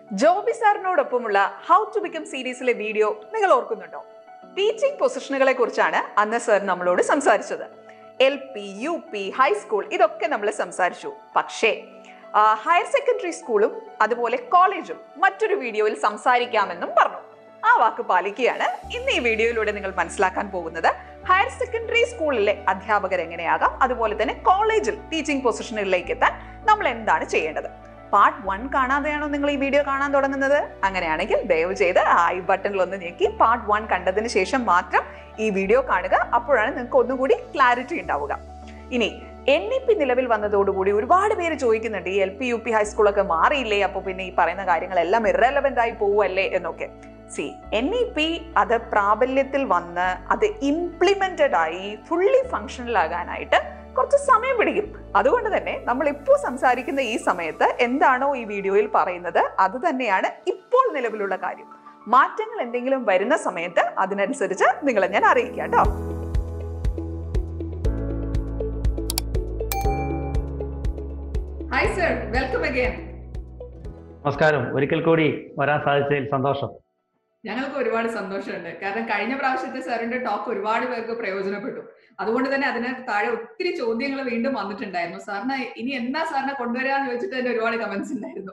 ജോബി സാറിനോടൊപ്പമുള്ള how to become സീരീസിലെ video നിങ്ങൾ ഓർക്കുന്നുണ്ടോ ടീച്ചിങ് പൊസിഷനുകളെ കുറിച്ചാണ് അന്ന് സർ നമ്മളോട് സംസാരിച്ചത് L P U P high school ഇതൊക്കെ നമ്മൾ സംസാരിച്ചു പക്ഷേ ആ, ഹയർ സെക്കൻഡറി സ്കൂളും അതുപോലെ കോളേജും മറ്റൊരു വീഡിയോയിൽ സംസാരിക്കാമെന്നും പറഞ്ഞു ആ വാക്ക് പാലിക്കുകയാണ് ഇന്ന് ഈ വീഡിയോയിലൂടെ നിങ്ങൾ മനസ്സിലാക്കാൻ പോകുന്നത് ഹയർ സെക്കൻഡറി സ്കൂളിലെ അധ്യാപകർ എങ്ങനെയാകാം അതുപോലെ തന്നെ കോളേജിൽ ടീച്ചിങ് പൊസിഷനുകളിലേക്ക് എത്താൻ നമ്മൾ എന്താണ് ചെയ്യേണ്ടത് പാർട്ട് വൺ കാണാതെയാണോ നിങ്ങൾ ഈ വീഡിയോ കാണാൻ തുടങ്ങുന്നത് അങ്ങനെയാണെങ്കിൽ ദയവ് ചെയ്ത് ആ ഐ ബട്ടണിൽ ഒന്ന് ഞെക്കി പാർട്ട് വൺ കണ്ടതിന് ശേഷം മാത്രം ഈ വീഡിയോ കാണുക അപ്പോഴാണ് നിങ്ങൾക്ക് ഒന്നുകൂടി ക്ലാരിറ്റി ഉണ്ടാവുക ഇനി എൻ ഇ പി നിലവിൽ വന്നതോടുകൂടി ഒരുപാട് പേര് ചോദിക്കുന്നുണ്ട് ഈ എൽ പി യു പി ഹൈസ്കൂളൊക്കെ മാറിയില്ലേ അപ്പോൾ പിന്നെ ഈ പറയുന്ന കാര്യങ്ങളെല്ലാം ഇറലവൻ്റ് ആയി പോവല്ലേ എന്നൊക്കെ സി എൻ ഇ പി അത് പ്രാബല്യത്തിൽ വന്ന് അത് ഇംപ്ലിമെന്റഡ് ആയി ഫുള്ളി ഫങ്ഷണൽ ആകാനായിട്ട് കുറച്ച് സമയം പിടിക്കും അതുകൊണ്ട് തന്നെ നമ്മൾ ഇപ്പോൾ സംസാരിക്കുന്ന ഈ സമയത്ത് എന്താണോ ഈ വീഡിയോയിൽ പറയുന്നത് അത് തന്നെയാണ് ഇപ്പോൾ നിലവിലുള്ള കാര്യം മാറ്റങ്ങൾ എന്തെങ്കിലും വരുന്ന സമയത്ത് അതിനനുസരിച്ച് നിങ്ങളെ ഞാൻ അറിയിക്കാം കേട്ടോ ഹായ് സർ വെൽക്കം അഗൈൻ നമസ്കാരം ഒരിക്കൽ കൂടി വരാൻ സാധിച്ചതിൽ സന്തോഷം ഞങ്ങൾക്ക് ഒരുപാട് സന്തോഷമുണ്ട് കാരണം കഴിഞ്ഞ പ്രാവശ്യത്തെ സാറിന്റെ ടോക്ക് ഒരുപാട് പേർക്ക് പ്രയോജനപ്പെട്ടു അതുകൊണ്ട് തന്നെ അതിന് താഴെ ഒത്തിരി ചോദ്യങ്ങൾ വീണ്ടും വന്നിട്ടുണ്ടായിരുന്നു സാറിന് ഇനി എന്നാ സാറിനെ കൊണ്ടുവരാന്ന് ചോദിച്ചിട്ട് തന്നെ ഒരുപാട് കമന്റ്സ് ഉണ്ടായിരുന്നു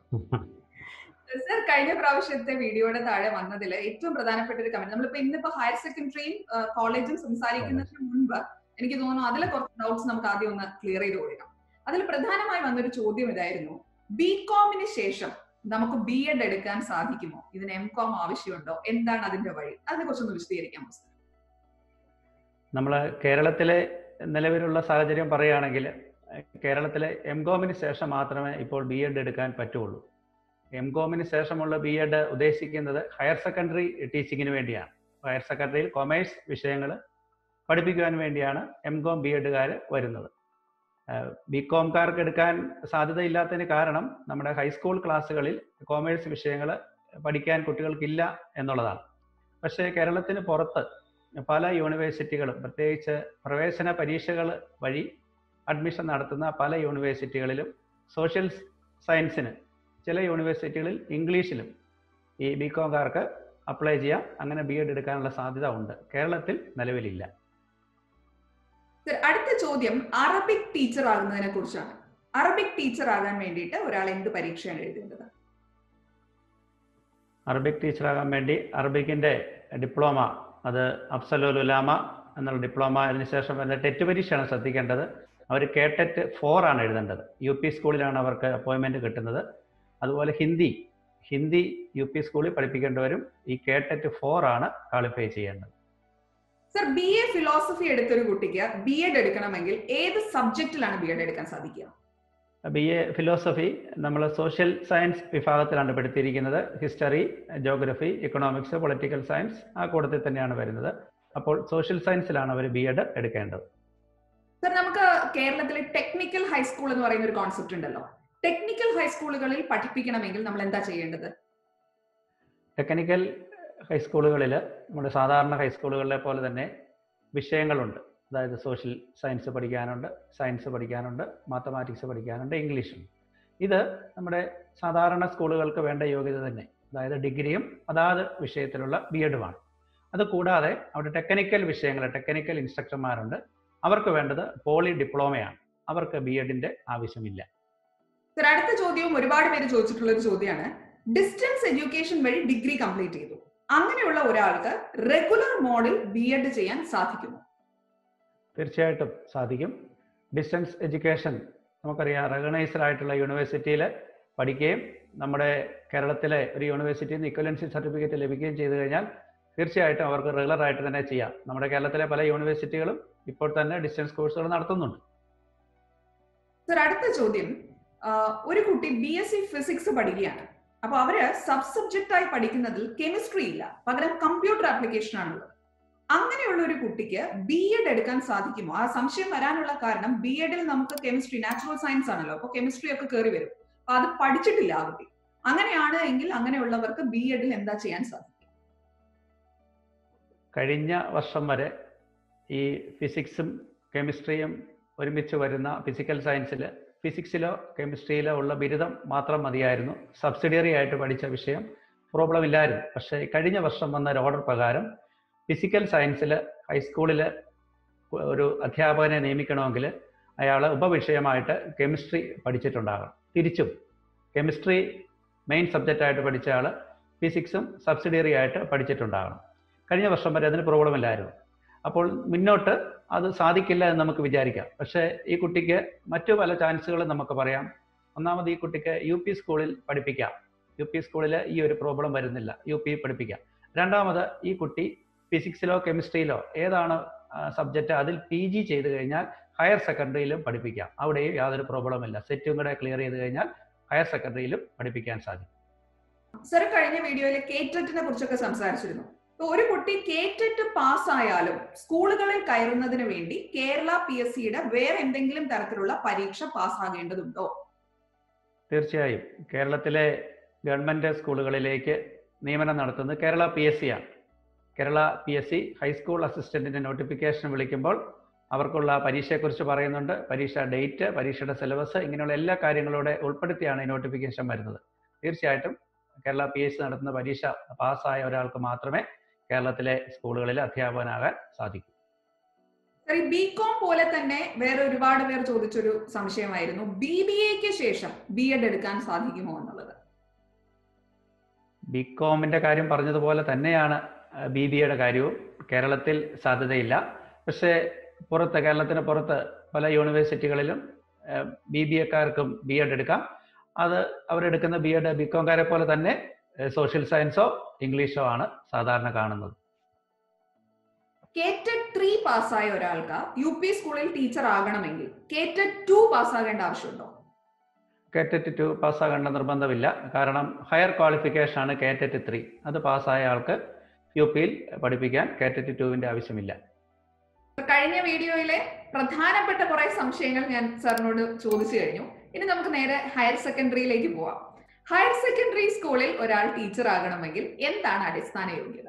സർ കഴിഞ്ഞ പ്രാവശ്യത്തെ വീഡിയോയുടെ താഴെ വന്നതിൽ ഏറ്റവും പ്രധാനപ്പെട്ട ഒരു കമന്റ് നമ്മളിപ്പോ ഇന്നിപ്പോ ഹയർ സെക്കൻഡറിയും കോളേജും സംസാരിക്കുന്നതിന് മുൻപ് എനിക്ക് തോന്നുന്നു അതിലെ കുറച്ച് ഡൗട്ട്സ് നമുക്ക് ആദ്യം ഒന്ന് ക്ലിയർ ചെയ്ത് കൊടുക്കാം അതിൽ പ്രധാനമായി വന്നൊരു ചോദ്യം ഇതായിരുന്നു ബി കോമിന് ശേഷം നമുക്ക് ബി എഡ് എടുക്കാൻ സാധിക്കുമോ ഇതിന് എം കോം ആവശ്യമുണ്ടോ എന്താണ് അതിന്റെ വഴി അതിനെ കുറിച്ചൊന്ന് വിശദീകരിക്കാം മിസ്റ്റർ നമ്മൾ കേരളത്തിലെ നിലവിലുള്ള സാഹചര്യം പറയുകയാണെങ്കിൽ കേരളത്തിലെ എം കോമിന് ശേഷം മാത്രമേ ഇപ്പോൾ ബി എഡ് എടുക്കാൻ പറ്റുള്ളൂ എം കോമിന് ശേഷമുള്ള ബി എഡ് ഉദ്ദേശിക്കുന്നത് ഹയർ സെക്കൻഡറി ടീച്ചിങ്ങിന് വേണ്ടിയാണ് ഹയർ സെക്കൻഡറിയിൽ കൊമേഴ്സ് വിഷയങ്ങൾ പഠിപ്പിക്കുവാൻ വേണ്ടിയാണ് എം കോം ബി എഡുകാർ വരുന്നത് ബി കോംകാർക്ക് എടുക്കാൻ സാധ്യതയില്ലാത്തതിന് കാരണം നമ്മുടെ ഹൈസ്കൂൾ ക്ലാസ്സുകളിൽ കോമേഴ്സ് വിഷയങ്ങൾ പഠിക്കാൻ കുട്ടികൾക്കില്ല എന്നുള്ളതാണ് പക്ഷേ കേരളത്തിന് പുറത്ത് പല യൂണിവേഴ്സിറ്റികളും പ്രത്യേകിച്ച് പ്രവേശന പരീക്ഷകൾ വഴി അഡ്മിഷൻ നടത്തുന്ന പല യൂണിവേഴ്സിറ്റികളിലും സോഷ്യൽ സയൻസിന് ചില യൂണിവേഴ്സിറ്റികളിൽ ഇംഗ്ലീഷിലും ഈ ബി കോംകാർക്ക് അപ്ലൈ ചെയ്യാം അങ്ങനെ ബി എഡ് എടുക്കാനുള്ള സാധ്യത ഉണ്ട് കേരളത്തിൽ നിലവിലില്ല സർ അടുത്ത ചോദ്യം അറബിക് ടീച്ചർ ആകുന്നതിനെ കുറിച്ചാണ് അറബിക് ടീച്ചർ ആകാൻ വേണ്ടിയിട്ട് ഒരാൾ എന്ത് പരീക്ഷയാണ് എഴുതേണ്ടത് അറബിക് ടീച്ചറാകാൻ വേണ്ടി അറബിക്കിൻ്റെ ഡിപ്ലോമ അത് അഫ്സലുൽ ഉലാമ എന്നുള്ള ഡിപ്ലോമ അതിനുശേഷം വരുന്ന ടെറ്റ് പരീക്ഷയാണ് ശ്രദ്ധിക്കേണ്ടത് അവർ കെ ടെറ്റ് ഫോർ ആണ് എഴുതേണ്ടത് യു പി സ്കൂളിലാണ് അവർക്ക് അപ്പോയിൻമെൻറ്റ് കിട്ടുന്നത് അതുപോലെ ഹിന്ദി ഹിന്ദി യു പി സ്കൂളിൽ പഠിപ്പിക്കേണ്ടവരും ഈ കെ ടെറ്റ് ഫോർ ആണ് ക്വാളിഫൈ ചെയ്യേണ്ടത് സർ ബി എ ഫിലോസഫി എടുത്തൊരു കുട്ടിക്ക് ബി എഡ് എടുക്കണമെങ്കിൽ ഏത് സബ്ജക്റ്റിലാണ് ബി എഡ് എടുക്കാൻ സാധിക്കുക ബി എ ഫിലോസഫി നമ്മൾ സോഷ്യൽ സയൻസ് വിഭാഗത്തിലാണ് പെടുത്തിയിരിക്കുന്നത് history geography economics political science ആ കൂട്ടത്തിൽ തന്നെയാണ് വരുന്നത് അപ്പോൾ സോഷ്യൽ സയൻസിലാണ് അവർ ബി എഡ് എടുക്കേണ്ടത് സർ നമുക്ക് കേരളത്തിലെ ടെക്നിക്കൽ ഹൈസ്കൂൾ എന്ന് പറയുന്ന ഒരു കോൺസെപ്റ്റ് ഉണ്ടല്ലോ ടെക്നിക്കൽ ഹൈസ്കൂളുകളിൽ പഠിപ്പിക്കണമെങ്കിൽ നമ്മൾ എന്താ ചെയ്യേണ്ടത് ടെക്നിക്കൽ ഹൈസ്കൂളുകളിൽ നമ്മുടെ സാധാരണ ഹൈസ്കൂളുകളിലെ പോലെ തന്നെ വിഷയങ്ങളുണ്ട് അതായത് സോഷ്യൽ സയൻസ് പഠിക്കാനുണ്ട് സയൻസ് പഠിക്കാനുണ്ട് മാത്തമാറ്റിക്സ് പഠിക്കാനുണ്ട് ഇംഗ്ലീഷും ഇത് നമ്മുടെ സാധാരണ സ്കൂളുകൾക്ക് വേണ്ട യോഗ്യത തന്നെ അതായത് ഡിഗ്രിയും അതാത് വിഷയത്തിലുള്ള ബി എഡുമാണ് അത് കൂടാതെ അവിടെ ടെക്നിക്കൽ വിഷയങ്ങൾ ടെക്നിക്കൽ ഇൻസ്ട്രക്ടർമാരുണ്ട് അവർക്ക് വേണ്ടത് പോളി ഡിപ്ലോമയാണ് അവർക്ക് ബി എഡിന്റെ ആവശ്യമില്ല സർ അടുത്ത ചോദ്യവും ഒരുപാട് പേര് ചോദിച്ചിട്ടുള്ള ഒരു ചോദ്യമാണ് ഡിസ്റ്റൻസ് എഡ്യൂക്കേഷൻ വഴി ഡിഗ്രി കംപ്ലീറ്റ് ചെയ്തു അങ്ങനെയുള്ള ഒരാൾക്ക് റെഗുലർ മോഡിൽ ബി എഡ് ചെയ്യാൻ സാധിക്കുമോ തീർച്ചയായിട്ടും സാധിക്കും ഡിസ്റ്റൻസ് എഡ്യൂക്കേഷൻ നമുക്കറിയാം റെക്കഗ്നൈസ്ഡ് ആയിട്ടുള്ള യൂണിവേഴ്സിറ്റിയിൽ പഠിക്കുകയും നമ്മുടെ കേരളത്തിലെ ഒരു യൂണിവേഴ്സിറ്റിയിൽ നിന്ന് ഇക്വലൻസി സർട്ടിഫിക്കറ്റ് ലഭിക്കുകയും ചെയ്തു കഴിഞ്ഞാൽ തീർച്ചയായിട്ടും അവർക്ക് റെഗുലർ ആയിട്ട് തന്നെ ചെയ്യാം നമ്മുടെ കേരളത്തിലെ പല യൂണിവേഴ്സിറ്റികളും ഇപ്പോൾ തന്നെ ഡിസ്റ്റൻസ് കോഴ്സുകൾ നടത്തുന്നുണ്ട് സർ അടുത്ത ചോദ്യം ആ, ഒരു കുട്ടി ബി എസ് സി ഫിസിക്സ് പഠിക്കുകയാണ് അപ്പൊ അവര് സബ് സബ്ജക്റ്റ് ആയി പഠിക്കുന്നതിൽ കെമിസ്ട്രി ഇല്ല പകരം കമ്പ്യൂട്ടർ ആപ്ലിക്കേഷൻ ആണുള്ളത് അങ്ങനെയുള്ള ഒരു കുട്ടിക്ക് ബി എഡ് എടുക്കാൻ സാധിക്കുമോ ആ സംശയം വരാനുള്ള കാരണം ബി എഡിൽ നമുക്ക് കെമിസ്ട്രി നാച്ചുറൽ സയൻസ് ആണല്ലോ അപ്പൊ കെമിസ്ട്രി ഒക്കെ കയറി വരും അപ്പൊ അത് പഠിച്ചിട്ടില്ല ആ കുട്ടി അങ്ങനെയാണ് എങ്കിൽ അങ്ങനെയുള്ളവർക്ക് ബി എഡിൽ എന്താ ചെയ്യാൻ സാധിക്കും കഴിഞ്ഞ വർഷം വരെ ഈ ഫിസിക്സും കെമിസ്ട്രിയും ഒരുമിച്ച് വരുന്ന ഫിസിക്കൽ സയൻസിൽ ഫിസിക്സിലോ കെമിസ്ട്രിയിലോ ഉള്ള ബിരുദം മാത്രം മതിയായിരുന്നു സബ്സിഡിയറി ആയിട്ട് പഠിച്ച വിഷയം പ്രോബ്ലം ഇല്ലായിരുന്നു പക്ഷേ കഴിഞ്ഞ വർഷം വന്ന ഒരു ഓർഡർ പ്രകാരം ഫിസിക്കൽ സയൻസിൽ ഹൈസ്കൂളിൽ ഒരു അധ്യാപകനെ നിയമിക്കണമെങ്കിൽ അയാൾ ഉപവിഷയമായിട്ട് കെമിസ്ട്രി പഠിച്ചിട്ടുണ്ടാകണം തിരിച്ചും കെമിസ്ട്രി മെയിൻ സബ്ജക്റ്റായിട്ട് പഠിച്ച ആൾ ഫിസിക്സും സബ്സിഡിയറി ആയിട്ട് പഠിച്ചിട്ടുണ്ടാകണം കഴിഞ്ഞ വർഷം വരെ അതിന് പ്രോബ്ലം ഇല്ലായിരുന്നു അപ്പോൾ മുന്നോട്ട് അത് സാധിക്കില്ല എന്ന് നമുക്ക് വിചാരിക്കാം പക്ഷേ ഈ കുട്ടിക്ക് മറ്റു പല ചാൻസുകളും നമുക്ക് പറയാം ഒന്നാമത് ഈ കുട്ടിക്ക് യു പി സ്കൂളിൽ പഠിപ്പിക്കാം യു പി സ്കൂളിൽ ഈ ഒരു പ്രോബ്ലം വരുന്നില്ല യു പി പഠിപ്പിക്കാം രണ്ടാമത് ഈ കുട്ടി ഫിസിക്സിലോ കെമിസ്ട്രിയിലോ ഏതാണ് സബ്ജക്റ്റ് അതിൽ പി ജി ചെയ്ത് കഴിഞ്ഞാൽ ഹയർ സെക്കൻഡറിയിലും പഠിപ്പിക്കാം അവിടെയും യാതൊരു പ്രോബ്ലം ഇല്ല സെറ്റും കൂടെ ക്ലിയർ ചെയ്ത് കഴിഞ്ഞാൽ ഹയർ സെക്കൻഡറിയിലും പഠിപ്പിക്കാൻ സാധിക്കും സർ കഴിഞ്ഞ വീഡിയോയിൽ കേറ്ററ്റിനെ കുറിച്ചൊക്കെ സംസാരിച്ചിരുന്നു ഒരു കുട്ടി കേറ്ററ്റ് പാസ്സായാലും സ്കൂളുകളിൽ കയറുന്നതിന് വേണ്ടി കേരള പി എസ് സിയുടെ വേറെ എന്തെങ്കിലും തരത്തിലുള്ള പരീക്ഷ പാസ്സാകേണ്ടതുണ്ടോ തീർച്ചയായും കേരളത്തിലെ ഗവൺമെന്റ് സ്കൂളുകളിലേക്ക് നിയമനം നടത്തുന്നത് കേരള പി എസ് സി ആണ് Kerala P S C high school അസിസ്റ്റന്റിന്റെ നോട്ടിഫിക്കേഷൻ വിളിക്കുമ്പോൾ അവർക്കുള്ള പരീക്ഷയെക്കുറിച്ച് പറയുന്നുണ്ട് പരീക്ഷ ഡേറ്റ് പരീക്ഷയുടെ സിലബസ് ഇങ്ങനെയുള്ള എല്ലാ കാര്യങ്ങളൂടെ ഉൾപ്പെടുത്തിയാണ് ഈ നോട്ടിഫിക്കേഷൻ വരുന്നത് തീർച്ചയായിട്ടും കേരള പി എസ് സി നടത്തുന്ന പരീക്ഷ പാസ്സായ ഒരാൾക്ക് മാത്രമേ കേരളത്തിലെ സ്കൂളുകളിൽ അധ്യാപകനാകാൻ സാധിക്കൂ ഈ ബി കോം പോലെ തന്നെ വേറെ ഒരുപാട് പേർ ചോദിച്ചൊരു സംശയമായിരുന്നു ബി ബി എക്ക് ശേഷം ബി എഡ് എടുക്കാൻ സാധിക്കുമോ എന്നുള്ളത് ബി കോമിന്റെ കാര്യം പറഞ്ഞതുപോലെ തന്നെയാണ് ബി ബി എയുടെ കാര്യവും കേരളത്തിൽ സാധ്യതയില്ല പക്ഷേ പുറത്ത് കേരളത്തിന് പുറത്ത് പല യൂണിവേഴ്സിറ്റികളിലും ബി ബി എക്കാർക്കും ബി എഡ് എടുക്കാം അത് അവരെടുക്കുന്ന ബി എഡ് ബി കോംകാരെ പോലെ തന്നെ സോഷ്യൽ സയൻസോ ഇംഗ്ലീഷോ ആണ് സാധാരണ കാണുന്നത് കേറ്റഡ് ത്രീ പാസ്സായ ഒരാൾക്ക് യു പി സ്കൂളിൽ ടീച്ചർ ആകണമെങ്കിൽ കേറ്റഡ് ടു പാസ്സാകേണ്ട ആവശ്യമുണ്ടോ കേറ്ററ്റ് ടു പാസ്സാകേണ്ട നിർബന്ധമില്ല കാരണം ഹയർ ക്വാളിഫിക്കേഷൻ ആണ് കേറ്ററ്റ് ത്രീ അത് പാസ്സായ ആൾക്ക് യു പിയിൽ പഠിപ്പിക്കാൻ കേറ്ററ്റ് ടുവിന്റെ ആവശ്യമില്ല കഴിഞ്ഞ വീഡിയോയിലെ പ്രധാനപ്പെട്ട കുറെ സംശയങ്ങൾ ഞാൻ സാറിനോട് ചോദിച്ചു കഴിഞ്ഞു ഇനി നമുക്ക് നേരെ ഹയർ സെക്കൻഡറിയിലേക്ക് പോവാം ഹയർ സെക്കൻഡറി സ്കൂളിൽ ഒരാൾ ടീച്ചർ ആകണമെങ്കിൽ എന്താണ് അടിസ്ഥാന യോഗ്യത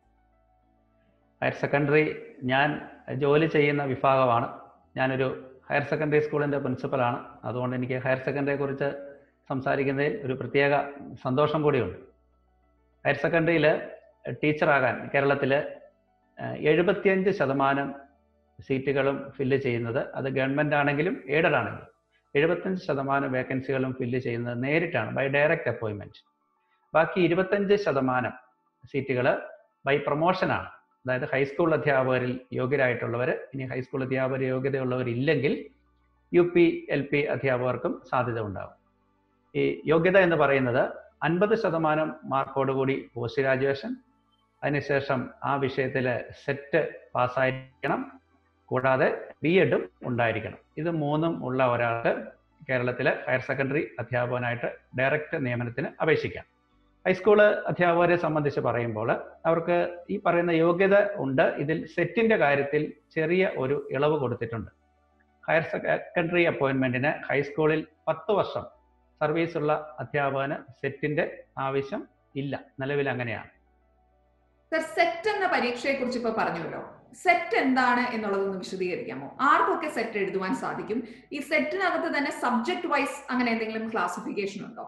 ഹയർ സെക്കൻഡറി ഞാൻ ജോലി ചെയ്യുന്ന വിഭാഗമാണ് ഞാനൊരു ഹയർ സെക്കൻഡറി സ്കൂളിൻ്റെ പ്രിൻസിപ്പലാണ് അതുകൊണ്ട് എനിക്ക് ഹയർ സെക്കൻഡറിയെ കുറിച്ച് സംസാരിക്കുന്നതിൽ ഒരു പ്രത്യേക സന്തോഷം കൂടിയുണ്ട് ഹയർ സെക്കൻഡറിയിൽ ടീച്ചറാകാൻ കേരളത്തിൽ എഴുപത്തിയഞ്ച് ശതമാനം സീറ്റുകളും ഫില്ല് ചെയ്യുന്നത് അത് ഗവൺമെൻറ് ആണെങ്കിലും എയ്ഡഡ് ആണെങ്കിലും എഴുപത്തഞ്ച് ശതമാനം വേക്കൻസികളും ഫില്ല് ചെയ്യുന്നത് നേരിട്ടാണ് ബൈ ഡയറക്റ്റ് അപ്പോയിൻമെൻറ്റ് ബാക്കി ഇരുപത്തഞ്ച് ശതമാനം സീറ്റുകൾ ബൈ പ്രൊമോഷനാണ് അതായത് ഹൈസ്കൂൾ അധ്യാപകരിൽ യോഗ്യരായിട്ടുള്ളവർ ഇനി ഹൈസ്കൂൾ അധ്യാപകർ യോഗ്യതയുള്ളവരില്ലെങ്കിൽ യു പി എൽ പി അധ്യാപകർക്കും സാധ്യത ഉണ്ടാകും ഈ യോഗ്യത എന്ന് പറയുന്നത് അൻപത് ശതമാനം മാർക്കോടുകൂടി പോസ്റ്റ് ഗ്രാജുവേഷൻ അതിനുശേഷം ആ വിഷയത്തിൽ സെറ്റ് പാസ്സായിരിക്കണം കൂടാതെ ബി എഡും ഉണ്ടായിരിക്കണം ഇത് മൂന്നും ഉള്ള ഒരാൾക്ക് കേരളത്തിലെ ഹയർ സെക്കൻഡറി അധ്യാപകനായിട്ട് ഡയറക്റ്റ് നിയമനത്തിന് അപേക്ഷിക്കാം ഹൈസ്കൂൾ അധ്യാപകരെ സംബന്ധിച്ച് പറയുമ്പോൾ അവർക്ക് ഈ പറയുന്ന യോഗ്യത ഉണ്ട് ഇതിൽ സെറ്റിന്റെ കാര്യത്തിൽ ചെറിയ ഒരു ഇളവ് കൊടുത്തിട്ടുണ്ട് ഹയർ സെക്കൻഡറി അപ്പോയിൻമെന്റിന് ഹൈസ്കൂളിൽ പത്ത് വർഷം സർവീസ് ഉള്ള അധ്യാപകന് സെറ്റിന്റെ ആവശ്യം ഇല്ല നിലവിൽ അങ്ങനെയാണ് സർ സെറ്റ് എന്ന പരീക്ഷയെ കുറിച്ച് ഇപ്പൊ പറഞ്ഞല്ലോ സെറ്റ് എന്താണ് എന്നുള്ളതൊന്ന് വിശദീകരിക്കാമോ ആർക്കൊക്കെ സെറ്റ് എഴുതുവാൻ സാധിക്കും ഈ സെറ്റിനകത്ത് തന്നെ സബ്ജക്ട് വൈസ് അങ്ങനെ എന്തെങ്കിലും ക്ലാസിഫിക്കേഷൻ ഉണ്ടോ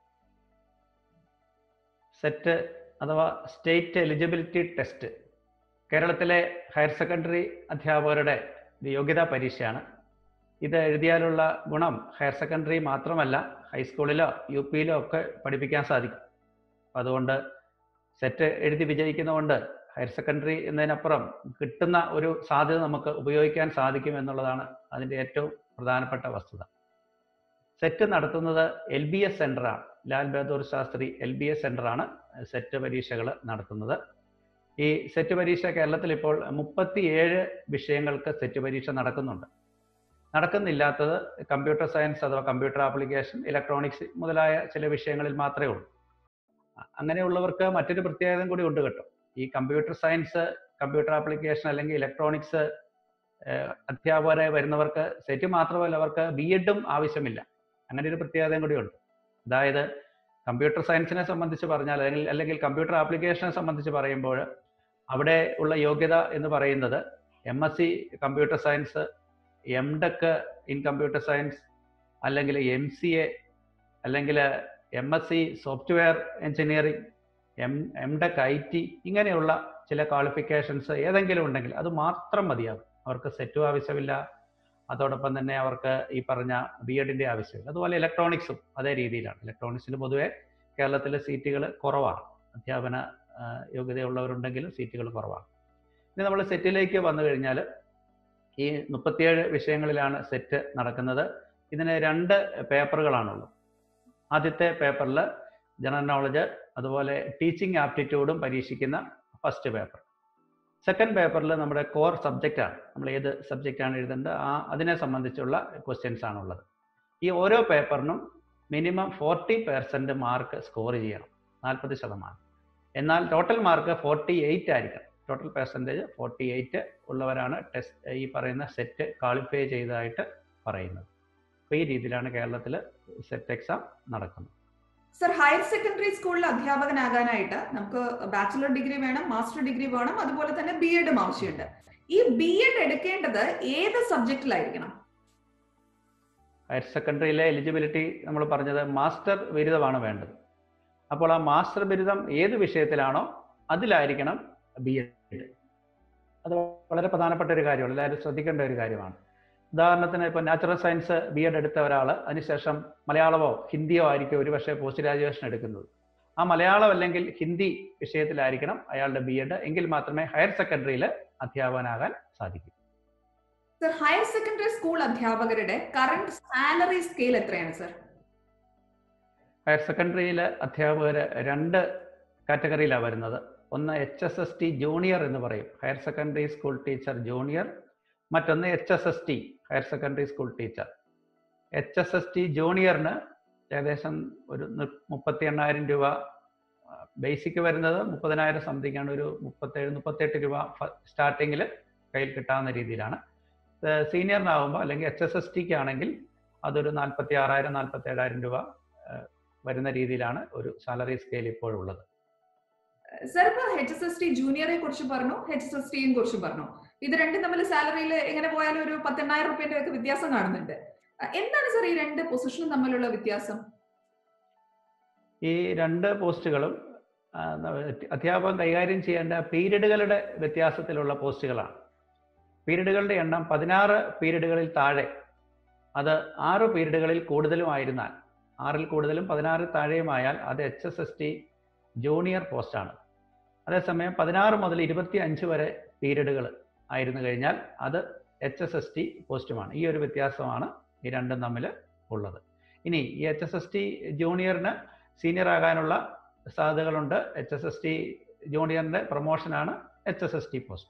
സെറ്റ് അഥവാ സ്റ്റേറ്റ് എലിജിബിലിറ്റി ടെസ്റ്റ് കേരളത്തിലെ ഹയർ സെക്കൻഡറി അധ്യാപകരുടെ ഒരു യോഗ്യതാ പരീക്ഷയാണ് ഇത് എഴുതിയാലുള്ള ഗുണം ഹയർ സെക്കൻഡറി മാത്രമല്ല ഹൈസ്കൂളിലോ യു പിയിലോ ഒക്കെ പഠിപ്പിക്കാൻ സാധിക്കും അതുകൊണ്ട് സെറ്റ് എഴുതി വിജയിക്കുന്നതുകൊണ്ട് ഹയർ സെക്കൻഡറി എന്നതിനപ്പുറം കിട്ടുന്ന ഒരു സാധ്യത നമുക്ക് ഉപയോഗിക്കാൻ സാധിക്കും എന്നുള്ളതാണ് അതിൻ്റെ ഏറ്റവും പ്രധാനപ്പെട്ട വസ്തുത സെറ്റ് നടത്തുന്നത് എൽ ബി എസ് സെൻ്ററാണ് Lal Bahadur Shastri L B S സെൻ്ററാണ് സെറ്റ് പരീക്ഷകൾ നടത്തുന്നത് ഈ സെറ്റ് പരീക്ഷ കേരളത്തിൽ ഇപ്പോൾ മുപ്പത്തിയേഴ് വിഷയങ്ങൾക്ക് സെറ്റ് പരീക്ഷ നടക്കുന്നുണ്ട് നടക്കുന്നില്ലാത്തത് കമ്പ്യൂട്ടർ സയൻസ് അഥവാ കമ്പ്യൂട്ടർ ആപ്ലിക്കേഷൻ ഇലക്ട്രോണിക്സ് മുതലായ ചില വിഷയങ്ങളിൽ മാത്രമേ ഉള്ളൂ അങ്ങനെയുള്ളവർക്ക് മറ്റൊരു പ്രത്യേകതയും കൂടി ഉണ്ട് കേട്ടോ ഈ കമ്പ്യൂട്ടർ സയൻസ് കമ്പ്യൂട്ടർ ആപ്ലിക്കേഷൻ അല്ലെങ്കിൽ ഇലക്ട്രോണിക്സ് അധ്യാപകരെ വരുന്നവർക്ക് സെറ്റ് മാത്രമല്ല അവർക്ക് ബി എഡും ആവശ്യമില്ല അങ്ങനെ ഒരു പ്രത്യേകതയും കൂടി ഉണ്ട് അതായത് കമ്പ്യൂട്ടർ സയൻസിനെ സംബന്ധിച്ച് പറഞ്ഞാൽ അല്ലെങ്കിൽ അല്ലെങ്കിൽ കമ്പ്യൂട്ടർ ആപ്ലിക്കേഷനെ സംബന്ധിച്ച് പറയുമ്പോൾ അവിടെ ഉള്ള യോഗ്യത എന്ന് പറയുന്നത് M S C computer science M tech in computer science അല്ലെങ്കിൽ എം സി എ അല്ലെങ്കിൽ M S C software engineering M M tech I T ഇങ്ങനെയുള്ള ചില ക്വാളിഫിക്കേഷൻസ് ഏതെങ്കിലും ഉണ്ടെങ്കിൽ അത് മാത്രം മതിയാകും അവർക്ക് സെറ്റും ആവശ്യമില്ല അതോടൊപ്പം തന്നെ അവർക്ക് ഈ പറഞ്ഞ ബി എഡിൻ്റെ ആവശ്യമില്ല അതുപോലെ ഇലക്ട്രോണിക്സും അതേ രീതിയിലാണ് ഇലക്ട്രോണിക്സിൽ പൊതുവെ കേരളത്തിലെ സീറ്റുകൾ കുറവാണ് അധ്യാപന ആ, യോഗ്യതയുള്ളവരുണ്ടെങ്കിലും സീറ്റുകൾ കുറവാണ് ഇനി നമ്മൾ സെറ്റിലേക്ക് വന്നു കഴിഞ്ഞാൽ ഈ മുപ്പത്തിയേഴ് വിഷയങ്ങളിലാണ് സെറ്റ് നടക്കുന്നത് ഇതിന് രണ്ട് പേപ്പറുകളാണുള്ളത് ആദ്യത്തെ പേപ്പറിൽ ജനറൽ നോളജ് അതുപോലെ ടീച്ചിങ് ആപ്റ്റിറ്റ്യൂഡും പരീക്ഷിക്കുന്ന ഫസ്റ്റ് പേപ്പർ സെക്കൻഡ് പേപ്പറിൽ നമ്മുടെ കോർ സബ്ജക്റ്റാണ് നമ്മൾ ഏത് സബ്ജക്റ്റാണ് എഴുതേണ്ടത് ആ അതിനെ സംബന്ധിച്ചുള്ള ക്വസ്റ്റ്യൻസ് ആണുള്ളത് ഈ ഓരോ പേപ്പറിനും minimum forty percent mark score ചെയ്യണം നാൽപ്പത് ശതമാനം എന്നാൽ ടോട്ടൽ മാർക്ക് ഫോർട്ടി എയ്റ്റ് ആയിരിക്കണം ടോട്ടൽ പെർസെൻറ്റേജ് ഫോർട്ടി എയ്റ്റ് ഉള്ളവരാണ് ടെസ്റ്റ് ഈ പറയുന്ന സെറ്റ് ക്വാളിഫൈ ചെയ്തതായിട്ട് പറയുന്നത് അപ്പോൾ ഈ രീതിയിലാണ് കേരളത്തിൽ സെറ്റ് എക്സാം നടക്കുന്നത് സർ ഹയർ സെക്കൻഡറി സ്കൂളിൽ അധ്യാപകനാകാനായിട്ട് നമുക്ക് ബാച്ചുലർ ഡിഗ്രി വേണം മാസ്റ്റർ ഡിഗ്രി വേണം അതുപോലെ തന്നെ ബി എഡും ആവശ്യമുണ്ട് ഈ ബി എഡ് എടുക്കേണ്ടത് ഏത് സബ്ജക്റ്റിലായിരിക്കണം ഹയർ സെക്കൻഡറിയിലെ എലിജിബിലിറ്റി നമ്മൾ പറഞ്ഞത് മാസ്റ്റർ ബിരുദമാണ് വേണ്ടത് അപ്പോൾ ആ മാസ്റ്റർ ബിരുദം ഏത് വിഷയത്തിലാണോ അതിലായിരിക്കണം ബി എഡ് അത് വളരെ പ്രധാനപ്പെട്ട ഒരു കാര്യമാണ് എല്ലാവരും ശ്രദ്ധിക്കേണ്ട ഒരു കാര്യമാണ് ഉദാഹരണത്തിന് ഇപ്പോൾ നാച്ചുറൽ സയൻസ് ബി എഡ് എടുത്ത ഒരാൾ അതിനുശേഷം മലയാളമോ ഹിന്ദിയോ ആയിരിക്കും ഒരുപക്ഷെ പോസ്റ്റ് ഗ്രാജുവേഷൻ എടുക്കുന്നത് ആ മലയാളം അല്ലെങ്കിൽ ഹിന്ദി വിഷയത്തിലായിരിക്കണം അയാളുടെ ബി എഡ് എങ്കിൽ മാത്രമേ ഹയർ സെക്കൻഡറിയിൽ അധ്യാപകനാകാൻ സാധിക്കൂ സർ ഹയർ സെക്കൻഡറി സ്കൂൾ അധ്യാപകരുടെ കറന്റ് സാലറി സ്കെയിൽ എത്രയാണ് സർ ഹയർ സെക്കൻഡറിയിൽ അധ്യാപകർ രണ്ട് കാറ്റഗറിയിലാണ് വരുന്നത് ഒന്ന് H S S T junior എന്ന് പറയും higher secondary school teacher junior മറ്റൊന്ന് H S S T higher secondary school teacher H S S T ജൂനിയറിന് ഏകദേശം ഒരു നി- മുപ്പത്തി എണ്ണായിരം രൂപ ബേസിക് വരുന്നത് മുപ്പതിനായിരം സംതിങ് ആണ് ഒരു മുപ്പത്തേഴ് മുപ്പത്തെട്ട് രൂപ സ്റ്റാർട്ടിങ്ങിൽ കയ്യിൽ കിട്ടാവുന്ന രീതിയിലാണ് സീനിയറിനാകുമ്പോൾ അല്ലെങ്കിൽ എച്ച് എസ് എസ് ടിക്ക് ആണെങ്കിൽ അതൊരു നാൽപ്പത്തി ആറായിരം നാൽപ്പത്തി ഏഴായിരം രൂപ ആ, വരുന്ന രീതിയിലാണ് ഒരു സാലറി സ്കെയിൽ ഇപ്പോഴുള്ളത് സർ ഇപ്പൊ എച്ച് എസ് എസ് ടി ജൂനിയറെ കുറിച്ച് പറഞ്ഞു എച്ച് എസ് എസ് ടിയെ കുറിച്ച് പറഞ്ഞു ഇത് രണ്ടും തമ്മിൽ സാലറിയിൽ എങ്ങനെ പോയാലും ഒരു പത്തെണ്ണായിരം റുപ്യന്റെ ഒക്കെ വ്യത്യാസം കാണുന്നുണ്ട് അഹ് എന്താണ് സർ ഈ രണ്ട് പൊസിഷനും തമ്മിലുള്ള വ്യത്യാസം ഈ രണ്ട് പോസ്റ്റുകളും ആ, അധ്യാപകൻ കൈകാര്യം ചെയ്യേണ്ട പീരീഡുകളുടെ വ്യത്യാസത്തിലുള്ള പോസ്റ്റുകളാണ് പീരീഡുകളുടെ എണ്ണം പതിനാറ് പീരീഡുകളിൽ താഴെ അത് ആറ് പീരീഡുകളിൽ കൂടുതലുമായിരുന്നാൽ ആറിൽ കൂടുതലും പതിനാറിൽ താഴെയുമായാൽ അത് H S S T junior പോസ്റ്റാണ് അതേസമയം പതിനാറ് മുതൽ ഇരുപത്തി അഞ്ച് വരെ പീരീഡുകൾ ആയിരുന്നു കഴിഞ്ഞാൽ അത് എച്ച് എസ് എസ് ടി പോസ്റ്റുമാണ് ഈ ഒരു വ്യത്യാസമാണ് ഈ രണ്ടും തമ്മിൽ ഉള്ളത് ഇനി ഈ എച്ച് എസ് എസ് ടി ജൂനിയറിന് സീനിയർ ആകാനുള്ള സാധ്യതകളുണ്ട് എച്ച് എസ് എസ് ടി ജൂനിയറിന്റെ പ്രൊമോഷനാണ് H S S T post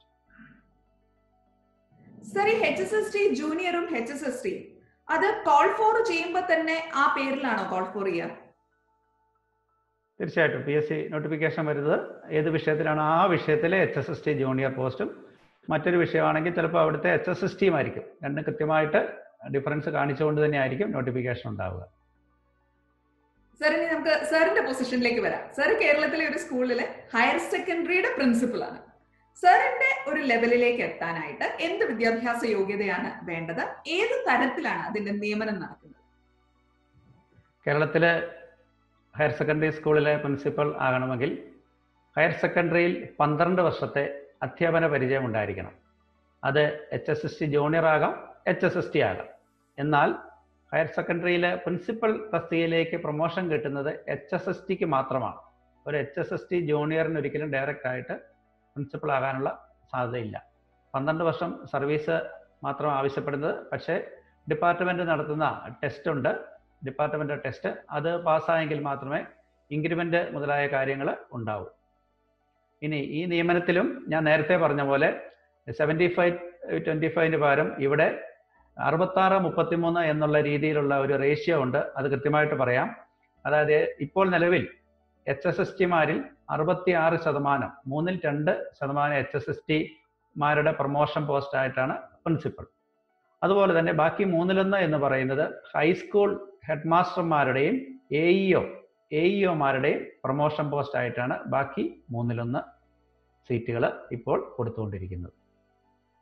sir ഈ എച്ച് എസ് എസ് ടി ജൂനിയറും എച്ച് എസ് എസ് ടി അത് കോൾ ഫോർ ചെയ്യുമ്പോൾ തന്നെ ആ പേരിലാണോ കോൾ ഫോർ ചെയ്യുക തീർച്ചയായിട്ടും പി എസ് സി നോട്ടിഫിക്കേഷൻ വരുന്നത് ഏത് വിഷയത്തിലാണ് ആ വിഷയത്തിലെ H S S T junior പോസ്റ്റും മറ്റൊരു വിഷയമാണെങ്കിൽ ചിലപ്പോൾ അവിടുത്തെ എച്ച് എസ് എസ് ടിയും ആയിരിക്കും രണ്ടും കൃത്യമായിട്ട് ഡിഫറൻസ് കാണിച്ചുകൊണ്ട് തന്നെ ആയിരിക്കും നോട്ടിഫിക്കേഷൻ ഉണ്ടാവുക സർ ഇനി നമുക്ക് സാറിന്റെ പൊസിഷനിലേക്ക് വരാം സർ കേരളത്തിലെ ഒരു സ്കൂളിലെ ഹയർ സെക്കൻഡറിയുടെ പ്രിൻസിപ്പളാണ് സാറിന്റെ ഒരു ലെവലിലേക്ക് എത്താനായിട്ട് എന്ത് വിദ്യാഭ്യാസ യോഗ്യതയാണ് വേണ്ടത് ഏത് തരത്തിലാണ് അതിന്റെ നിയമനം നടക്കുന്നത് കേരളത്തിലെ ഹയർ സെക്കൻഡറി സ്കൂളിലെ പ്രിൻസിപ്പൽ ആകണമെങ്കിൽ ഹയർ സെക്കൻഡറിയിൽ പന്ത്രണ്ട് വർഷത്തെ അധ്യാപന പരിചയം ഉണ്ടായിരിക്കണം അത് H S S T junior ആകാം എച്ച് എസ് എസ് ടി ആകാം എന്നാൽ ഹയർ സെക്കൻഡറിയിലെ പ്രിൻസിപ്പൽ തസ്തികയിലേക്ക് പ്രൊമോഷൻ കിട്ടുന്നത് എച്ച് എസ് എസ് ടിക്ക് മാത്രമാണ് ഒരു എച്ച് എസ് എസ് ടി ജൂനിയറിന് ഒരിക്കലും ഡയറക്റ്റ് ആയിട്ട് പ്രിൻസിപ്പൽ ആകാനുള്ള സാധ്യതയില്ല പന്ത്രണ്ട് വർഷം സർവീസ് മാത്രം ആവശ്യപ്പെടുന്നത് പക്ഷേ ഡിപ്പാർട്ട്മെന്റ് നടത്തുന്ന ടെസ്റ്റ് ഉണ്ട് ഡിപ്പാർട്ട്മെന്റ് ടെസ്റ്റ് അത് പാസ്സായെങ്കിൽ മാത്രമേ ഇൻക്രിമെന്റ് മുതലായ കാര്യങ്ങൾ ഉണ്ടാവൂ ഇനി ഈ നിയമനത്തിലും ഞാൻ നേരത്തെ പറഞ്ഞ പോലെ സെവൻറ്റി ഫൈവ് ട്വൻറ്റി ഫൈവിന് പകരം ഇവിടെ അറുപത്താറ് മുപ്പത്തിമൂന്ന് എന്നുള്ള രീതിയിലുള്ള ഒരു റേഷ്യോ ഉണ്ട് അത് കൃത്യമായിട്ട് പറയാം അതായത് ഇപ്പോൾ നിലവിൽ എച്ച് എസ് എസ് ടിമാരിൽ അറുപത്തി ആറ് ശതമാനം മൂന്നിൽ രണ്ട് ശതമാനം എച്ച് എസ് എസ് ടിമാരുടെ പ്രൊമോഷൻ പോസ്റ്റ് ആയിട്ടാണ് പ്രിൻസിപ്പൽ അതുപോലെ തന്നെ ബാക്കി മൂന്നിലൊന്ന് എന്ന് പറയുന്നത് ഹൈസ്കൂൾ ഹെഡ് മാസ്റ്റർമാരുടെയും എ ഇഒ എ ഇഒമാരുടെയും പ്രൊമോഷൻ പോസ്റ്റ് ആയിട്ടാണ് ബാക്കി മൂന്നിലൊന്ന് സീറ്റുകൾ ഇപ്പോൾ കൊടുത്തുകൊണ്ടിരിക്കുന്നത്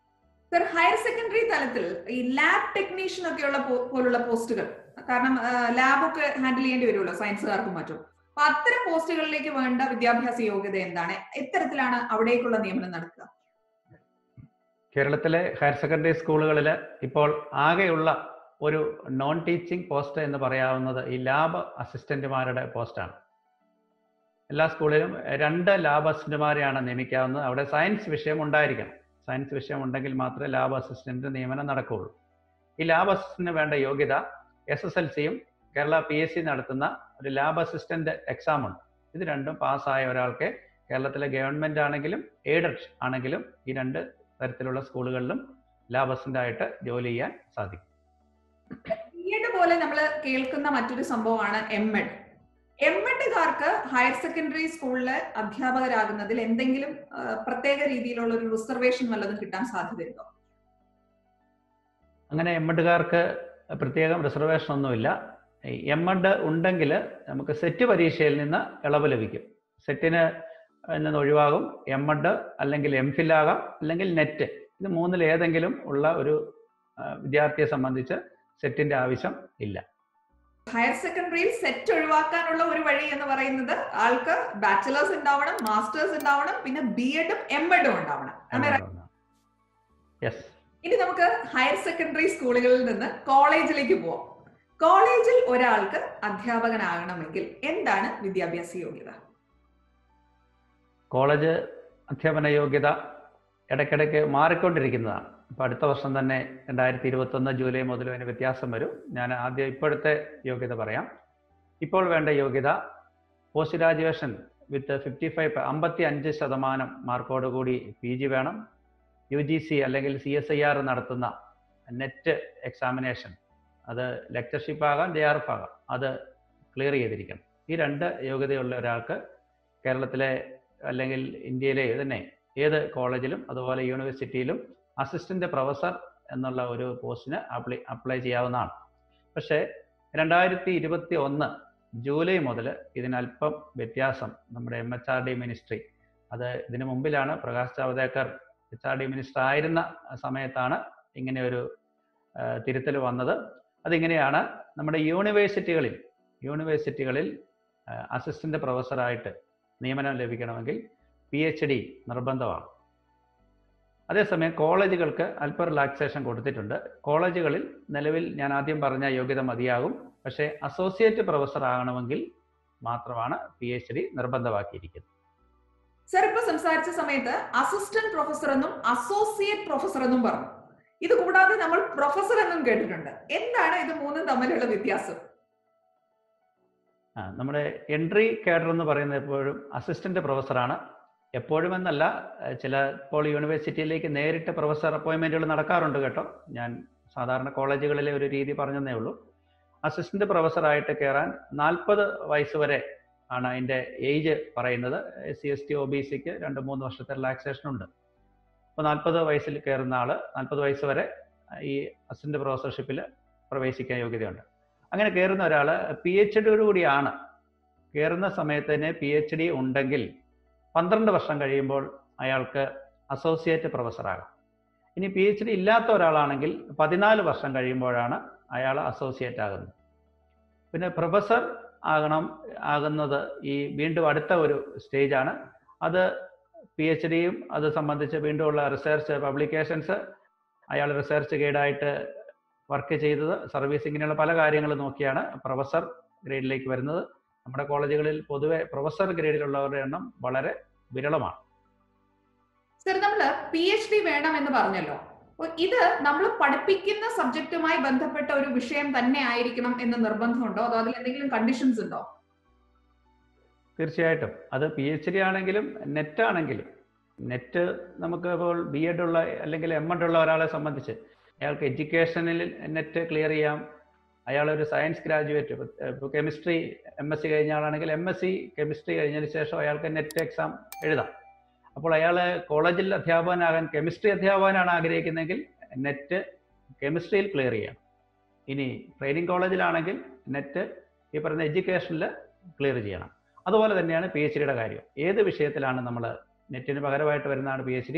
സർ ഹയർ സെക്കൻഡറി തലത്തിൽ ഈ ലാബ് ടെക്നീഷ്യൻ ഒക്കെയുള്ള പോ- പോലുള്ള പോസ്റ്റുകൾ കാരണം ലാബൊക്കെ ഹാൻഡിൽ ചെയ്യേണ്ടി വരുമല്ലോ സയൻസുകാർക്കും മറ്റും അപ്പൊ അത്തരം പോസ്റ്റുകളിലേക്ക് വേണ്ട വിദ്യാഭ്യാസ യോഗ്യത എന്താണ് എത്തരത്തിലാണ് അവിടേക്കുള്ള നിയമനം നടക്കുക കേരളത്തിലെ ഹയർ സെക്കൻഡറി സ്കൂളുകളിൽ ഇപ്പോൾ ആകെയുള്ള ഒരു നോൺ ടീച്ചിങ് പോസ്റ്റ് എന്ന് പറയാവുന്നത് ഈ ലാബ് അസിസ്റ്റന്റുമാരുടെ പോസ്റ്റാണ് എല്ലാ സ്കൂളിലും രണ്ട് ലാബ് അസിസ്റ്റന്റുമാരെയാണ് നിയമിക്കാവുന്നത് അവിടെ സയൻസ് വിഷയം ഉണ്ടായിരിക്കണം സയൻസ് വിഷയം ഉണ്ടെങ്കിൽ മാത്രമേ ലാബ് അസിസ്റ്റന്റ് നിയമനം നടക്കുകയുള്ളൂ ഈ ലാബ് അസിസ്റ്റന്റിന് വേണ്ട യോഗ്യത എസ് എസ് എൽ സിയും കേരള പി എസ് സി നടത്തുന്ന ഒരു ലാബ് അസിസ്റ്റന്റ് എക്സാം ഉണ്ട് ഇത് രണ്ടും പാസ്സായ ഒരാൾക്ക് കേരളത്തിലെ ഗവൺമെന്റ് ആണെങ്കിലും എയ്ഡഡ് ആണെങ്കിലും ഈ രണ്ട് തരത്തിലുള്ള സ്കൂളുകളിലും ലാബ് അസിസ്റ്റന്റ് ആയിട്ട് ജോലി ചെയ്യാൻ സാധിക്കും ബി എഡ് പോലെ നമ്മൾ കേൾക്കുന്ന മറ്റൊരു സംഭവമാണ് എം എഡ് എം എഡുകാർക്ക് ഹയർ സെക്കൻഡറി സ്കൂളിലെ അധ്യാപകരാകുന്നതിൽ എന്തെങ്കിലും ആ, പ്രത്യേക രീതിയിലുള്ള ഒരു റിസർവേഷൻ വല്ലതും കിട്ടാൻ സാധ്യതയുണ്ടോ അങ്ങനെ എം എഡുകാർക്ക് പ്രത്യേകം റിസർവേഷൻ ഒന്നുമില്ല എം എഡ് ഉണ്ടെങ്കിൽ നമുക്ക് സെറ്റ് പരീക്ഷയിൽ നിന്ന് ഇളവ് ലഭിക്കും സെറ്റിന് നിന്ന് ഒഴിവാകും എം എഡ് അല്ലെങ്കിൽ എം ഫിൽ ആകാം അല്ലെങ്കിൽ നെറ്റ് ഇത് മൂന്നിൽ ഏതെങ്കിലും ഉള്ള ഒരു ആ, വിദ്യാർത്ഥിയെ സംബന്ധിച്ച് സെറ്റിന്റെ ആവശ്യം ഇല്ല ഹയർ സെക്കൻഡറിയിൽ സെറ്റ് ഒഴിവാക്കാനുള്ള ഒരു വഴി എന്ന് പറയുന്നത് ആൾക്ക് ബാച്ചിലേഴ്സ് ഉണ്ടാവണം മാസ്റ്റേഴ്സ് ഉണ്ടാവണം പിന്നെ ബി എഡും എം എഡും ഉണ്ടാവണം Am I right? യെസ് ഇനി നമുക്ക് ഹയർ സെക്കൻഡറി സ്കൂളുകളിൽ നിന്ന് കോളേജിലേക്ക് പോവാം കോളേജിൽ ഒരാൾക്ക് അധ്യാപകനാകണമെങ്കിൽ എന്താണ് വിദ്യാഭ്യാസ യോഗ്യത കോളേജ് അധ്യാപന യോഗ്യത ഇടയ്ക്കിടയ്ക്ക് മാറിക്കൊണ്ടിരിക്കുന്നതാണ് അപ്പോൾ അടുത്ത വർഷം തന്നെ രണ്ടായിരത്തി ഇരുപത്തൊന്ന് ജൂലൈ മുതൽ അതിന് വ്യത്യാസം വരും ഞാൻ ആദ്യം ഇപ്പോഴത്തെ യോഗ്യത പറയാം ഇപ്പോൾ വേണ്ട യോഗ്യത post graduation with fifty five അമ്പത്തി അഞ്ച് ശതമാനം മാർക്കോട് കൂടി പി ജി വേണം യു ജി സി അല്ലെങ്കിൽ സി എസ് ഐ ആർ നടത്തുന്ന നെറ്റ് എക്സാമിനേഷൻ അത് ലെക്ചർഷിപ്പ് ആകാം ജെ ആർ എഫ് ആകാം അത് ക്ലിയർ ചെയ്തിരിക്കണം ഈ രണ്ട് യോഗ്യതയുള്ള ഒരാൾക്ക് കേരളത്തിലെ അല്ലെങ്കിൽ ഇന്ത്യയിലെ തന്നെ ഏത് കോളേജിലും അതുപോലെ യൂണിവേഴ്സിറ്റിയിലും അസിസ്റ്റന്റ് പ്രൊഫസർ എന്നുള്ള ഒരു പോസ്റ്റിന് അപ്ലൈ അപ്ലൈ ചെയ്യാവുന്നതാണ് പക്ഷേ രണ്ടായിരത്തി ഇരുപത്തി ഒന്ന് ജൂലൈ മുതൽ ഇതിനല്പം വ്യത്യാസം നമ്മുടെ M H R D ministry അത് ഇതിനു മുമ്പിലാണ് Prakash Javadekar H R D minister ആയിരുന്ന സമയത്താണ് ഇങ്ങനെ ഒരു തിരുത്തൽ വന്നത് അതിങ്ങനെയാണ് നമ്മുടെ യൂണിവേഴ്സിറ്റികളിൽ യൂണിവേഴ്സിറ്റികളിൽ അസിസ്റ്റന്റ് പ്രൊഫസറായിട്ട് നിയമനം ലഭിക്കണമെങ്കിൽ പി എച്ച് ഡി നിർബന്ധമാണ് അതേസമയം കോളേജുകൾക്ക് അല്പ റിലാക്സേഷൻ കൊടുത്തിട്ടുണ്ട് കോളേജുകളിൽ നിലവിൽ ഞാൻ ആദ്യം പറഞ്ഞ യോഗ്യത മതിയാകും പക്ഷേ അസോസിയേറ്റ് പ്രൊഫസർ ആകണമെങ്കിൽ മാത്രമാണ് പി എച്ച് ഡി നിർബന്ധമാക്കിയിരിക്കുന്നത് സർ ഇപ്പൊ സംസാരിച്ച സമയത്ത് അസിസ്റ്റന്റ് പ്രൊഫസർ എന്നും അസോസിയേറ്റ് പ്രൊഫസർ എന്നും പറഞ്ഞു ഇത് കൂടാതെ നമ്മൾ പ്രൊഫസർ എന്നും കേട്ടിട്ടുണ്ട് എന്താണ് ഇത് മൂന്നും തമ്മിലുള്ള വ്യത്യാസം ആ നമ്മുടെ എൻട്രി കേഡർ എന്ന് പറയുന്നത് എപ്പോഴും അസിസ്റ്റന്റ് പ്രൊഫസറാണ് എപ്പോഴും എന്നല്ല ചില ഇപ്പോൾ യൂണിവേഴ്സിറ്റിയിലേക്ക് നേരിട്ട് പ്രൊഫസർ അപ്പോയിൻമെന്റുകൾ നടക്കാറുണ്ട് കേട്ടോ ഞാൻ സാധാരണ കോളേജുകളിലെ ഒരു രീതി പറഞ്ഞതേ ഉള്ളൂ അസിസ്റ്റന്റ് പ്രൊഫസറായിട്ട് കയറാൻ നാൽപ്പത് വയസ്സ് വരെ ആണ് അതിൻ്റെ ഏജ് പറയുന്നത് S C S T O B സിക്ക് രണ്ട് മൂന്ന് വർഷത്തെ റിലാക്സേഷൻ ഉണ്ട് അപ്പോൾ നാൽപ്പത് വയസ്സിൽ കയറുന്ന ആൾ നാൽപ്പത് വയസ്സ് വരെ ഈ അസിസ്റ്റന്റ് പ്രൊഫസർഷിപ്പിൽ പ്രവേശിക്കാൻ യോഗ്യതയുണ്ട് അങ്ങനെ കയറുന്ന ഒരാൾ പി എച്ച് ഡിയോട് കൂടിയാണ് കയറുന്ന സമയത്ത് തന്നെ പി എച്ച് ഡി ഉണ്ടെങ്കിൽ പന്ത്രണ്ട് വർഷം കഴിയുമ്പോൾ അയാൾക്ക് അസോസിയേറ്റ് പ്രൊഫസറാകാം ഇനി പി എച്ച് ഡി ഇല്ലാത്ത ഒരാളാണെങ്കിൽ പതിനാല് വർഷം കഴിയുമ്പോഴാണ് അയാൾ അസോസിയേറ്റ് ആകുന്നത് പിന്നെ പ്രൊഫസർ ആകണം ആകുന്നത് ഈ വീണ്ടും അടുത്ത ഒരു സ്റ്റേജാണ് അത് പി എച്ച് ഡിയും അത് സംബന്ധിച്ച് വീണ്ടും ഉള്ള റിസർച്ച് പബ്ലിക്കേഷൻസ് അയാൾ റിസർച്ച് ഗൈഡായിട്ട് വർക്ക് ചെയ്തത് സർവീസ് ഇങ്ങനെയുള്ള പല കാര്യങ്ങൾ നോക്കിയാണ് പ്രൊഫസർ ഗ്രേഡിലേക്ക് വരുന്നത് നമ്മുടെ കോളേജുകളിൽ പൊതുവെ പ്രൊഫസർ ഗ്രേഡിലുള്ളവരുടെ എണ്ണം വളരെ വിരളമാണ് സർ നമ്മൾ പി എച്ച് ഡി വേണം എന്ന് പറഞ്ഞല്ലോ ഇത് നമ്മൾ പഠിപ്പിക്കുന്ന സബ്ജക്റ്റുമായി ബന്ധപ്പെട്ട ഒരു വിഷയം തന്നെ ആയിരിക്കണം എന്ന് നിർബന്ധമുണ്ടോ അതോ അതിൽ എന്തെങ്കിലും കണ്ടീഷൻസ് ഉണ്ടോ തീർച്ചയായിട്ടും അത് പി എച്ച് ഡി ആണെങ്കിലും നെറ്റ് ആണെങ്കിലും നെറ്റ് നമുക്ക് ഇപ്പോൾ ബി എഡ് ഉള്ള അല്ലെങ്കിൽ എം എഡ് ഉള്ള ഒരാളെ സംബന്ധിച്ച് അയാൾക്ക് എഡ്യൂക്കേഷനിൽ നെറ്റ് ക്ലിയർ ചെയ്യാം അയാളൊരു സയൻസ് ഗ്രാജുവേറ്റ് ഇപ്പോൾ കെമിസ്ട്രി എം എസ് സി കഴിഞ്ഞ ആളാണെങ്കിൽ എം എസ് സി കെമിസ്ട്രി കഴിഞ്ഞതിന് ശേഷം അയാൾക്ക് നെറ്റ് എക്സാം എഴുതാം അപ്പോൾ അയാൾ കോളേജിൽ അധ്യാപകനാകാൻ കെമിസ്ട്രി അധ്യാപകനാണ് ആഗ്രഹിക്കുന്നതെങ്കിൽ നെറ്റ് കെമിസ്ട്രിയിൽ ക്ലിയർ ചെയ്യാം ഇനി ട്രെയിനിങ് കോളേജിലാണെങ്കിൽ നെറ്റ് ഈ പറയുന്ന എഡ്യൂക്കേഷനിൽ ക്ലിയർ ചെയ്യണം അതുപോലെ തന്നെയാണ് പി എച്ച് ഡിയുടെ കാര്യം ഏത് വിഷയത്തിലാണ് നമ്മൾ നെറ്റിന് പകരമായിട്ട് വരുന്നതാണ് പി എച്ച് ഡി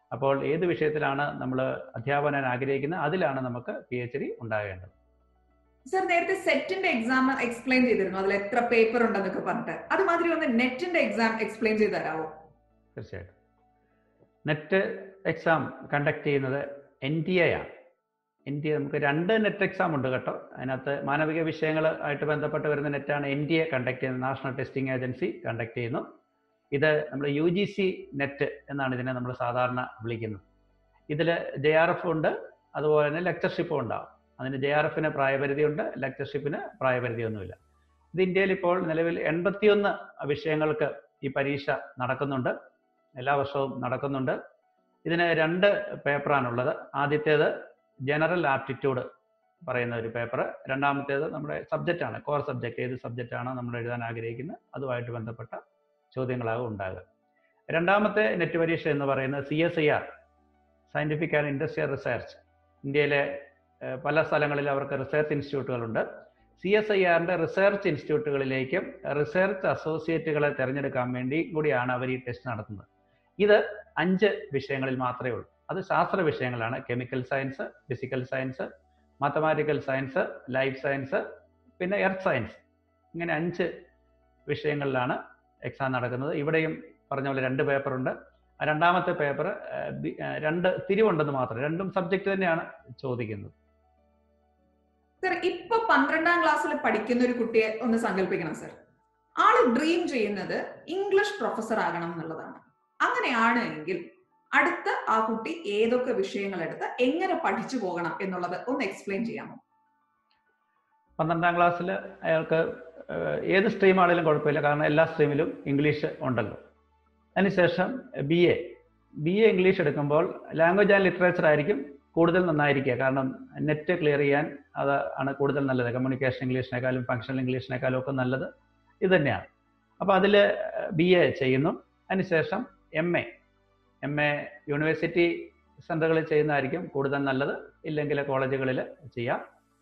അപ്പോൾ ഏത് വിഷയത്തിലാണ് നമ്മൾ അധ്യാപനം ആഗ്രഹിക്കുന്നത് അതിലാണ് നമുക്ക് പി എച്ച് ഡി ഉണ്ടാകേണ്ടത് സർ നേരത്തെ സെറ്റിന്റെ എക്സാം എക്സ്പ്ലെയിൻ ചെയ്തിരുന്നു അതിൽ എത്ര പേപ്പർ ഉണ്ടെന്നൊക്കെ പറഞ്ഞിട്ട് അതുമാതിരി ഒന്ന് നെറ്റിന്റെ എക്സാം എക്സ്പ്ലെയിൻ ചെയ്ത് തരാമോ തീർച്ചയായിട്ടും നെറ്റ് എക്സാം കണ്ടക്ട് ചെയ്യുന്നത് എൻ ടി എ ആണ് എൻ ടി എ നമുക്ക് രണ്ട് നെറ്റ് എക്സാം ഉണ്ട് കേട്ടോ അതിനകത്ത് മാനവിക വിഷയങ്ങൾ ആയിട്ട് ബന്ധപ്പെട്ട് വരുന്ന നെറ്റാണ് എൻ ടി എ കണ്ടക്ട് ചെയ്യുന്നത് നാഷണൽ ടെസ്റ്റിംഗ് ഏജൻസി കണ്ടക്ട് ചെയ്യുന്നു ഇത് നമ്മൾ യു ജി സി നെറ്റ് എന്നാണ് ഇതിനെ നമ്മൾ സാധാരണ വിളിക്കുന്നത് ഇതിൽ ജെ ആർ എഫ് ഉണ്ട് അതുപോലെ തന്നെ ലെക്ചർഷിപ്പും ഉണ്ടാവും അതിന് ജെ ആർ എഫിന് പ്രായപരിധിയുണ്ട് ലെക്ചർഷിപ്പിന് പ്രായപരിധിയൊന്നുമില്ല ഇത് ഇന്ത്യയിൽ ഇപ്പോൾ നിലവിൽ എൺപത്തിയൊന്ന് വിഷയങ്ങൾക്ക് ഈ പരീക്ഷ നടക്കുന്നുണ്ട് എല്ലാ വർഷവും നടക്കുന്നുണ്ട് ഇതിന് രണ്ട് പേപ്പറാണുള്ളത് ആദ്യത്തേത് ജനറൽ ആപ്റ്റിറ്റ്യൂഡ് പറയുന്ന ഒരു പേപ്പർ രണ്ടാമത്തേത് നമ്മുടെ സബ്ജക്റ്റാണ് കോർ സബ്ജക്റ്റ് ഏത് സബ്ജക്റ്റാണോ നമ്മൾ എഴുതാൻ ആഗ്രഹിക്കുന്നത് അതുമായിട്ട് ബന്ധപ്പെട്ട ചോദ്യങ്ങളാകും ഉണ്ടാകുക രണ്ടാമത്തെ നെറ്റ് പരീക്ഷ എന്ന് പറയുന്നത് C S I R scientific and industrial research ഇന്ത്യയിലെ പല സ്ഥലങ്ങളിൽ അവർക്ക് റിസർച്ച് ഇൻസ്റ്റിറ്റ്യൂട്ടുകളുണ്ട് സി എസ് ഐ ആറിൻ്റെ റിസർച്ച് ഇൻസ്റ്റിറ്റ്യൂട്ടുകളിലേക്കും റിസർച്ച് അസോസിയേറ്റുകളെ തിരഞ്ഞെടുക്കാൻ വേണ്ടി കൂടിയാണ് അവർ ഈ ടെസ്റ്റ് നടത്തുന്നത് ഇത് അഞ്ച് വിഷയങ്ങളിൽ മാത്രമേ ഉള്ളൂ അത് ശാസ്ത്ര വിഷയങ്ങളാണ് chemical science physical science mathematical science life science പിന്നെ എർത്ത് സയൻസ് ഇങ്ങനെ അഞ്ച് വിഷയങ്ങളിലാണ് എക്സാം നടക്കുന്നത് ഇവിടെയും പറഞ്ഞ പോലെ രണ്ട് പേപ്പറുണ്ട് രണ്ടാമത്തെ പേപ്പർ രണ്ട് തിരിവുണ്ടെന്ന് മാത്രം രണ്ടും സബ്ജക്റ്റ് തന്നെയാണ് ചോദിക്കുന്നത് സർ ഇപ്പൊ പന്ത്രണ്ടാം ക്ലാസ്സിൽ പഠിക്കുന്ന ഒരു കുട്ടിയെ ഒന്ന് സങ്കല്പിക്കണം സർ ആള് ഡ്രീം ചെയ്യുന്നത് ഇംഗ്ലീഷ് പ്രൊഫസർ ആകണം എന്നുള്ളതാണ് അങ്ങനെയാണ് എങ്കിൽ അടുത്ത ആ കുട്ടി ഏതൊക്കെ വിഷയങ്ങൾ എടുത്ത് എങ്ങനെ പഠിച്ചു പോകണം എന്നുള്ളത് ഒന്ന് എക്സ്പ്ലെയിൻ ചെയ്യാമോ പന്ത്രണ്ടാം ക്ലാസ്സിൽ അയാൾക്ക് ഏത് സ്ട്രീം ആണെങ്കിലും കുഴപ്പമില്ല കാരണം എല്ലാ സ്ട്രീമിലും ഇംഗ്ലീഷ് ഉണ്ടല്ലോ അതിനുശേഷം B A B A English എടുക്കുമ്പോൾ ലാംഗ്വേജ് ആൻഡ് ലിറ്ററേച്ചർ ആയിരിക്കും കൂടുതൽ നന്നായിരിക്കുക കാരണം നെറ്റ് ക്ലിയർ ചെയ്യാൻ അത് ആണ് കൂടുതൽ നല്ലത് കമ്മ്യൂണിക്കേഷൻ ഇംഗ്ലീഷിനേക്കാളും ഫങ്ഷണൽ ഇംഗ്ലീഷിനേക്കാളും ഒക്കെ നല്ലത് ഇത് തന്നെയാണ് അപ്പോൾ അതിൽ ബി എ ചെയ്യുന്നു അതിനുശേഷം M A M A university സെൻ്ററുകളിൽ ചെയ്യുന്നതായിരിക്കും കൂടുതൽ നല്ലത് ഇല്ലെങ്കിൽ കോളേജുകളിൽ ചെയ്യാം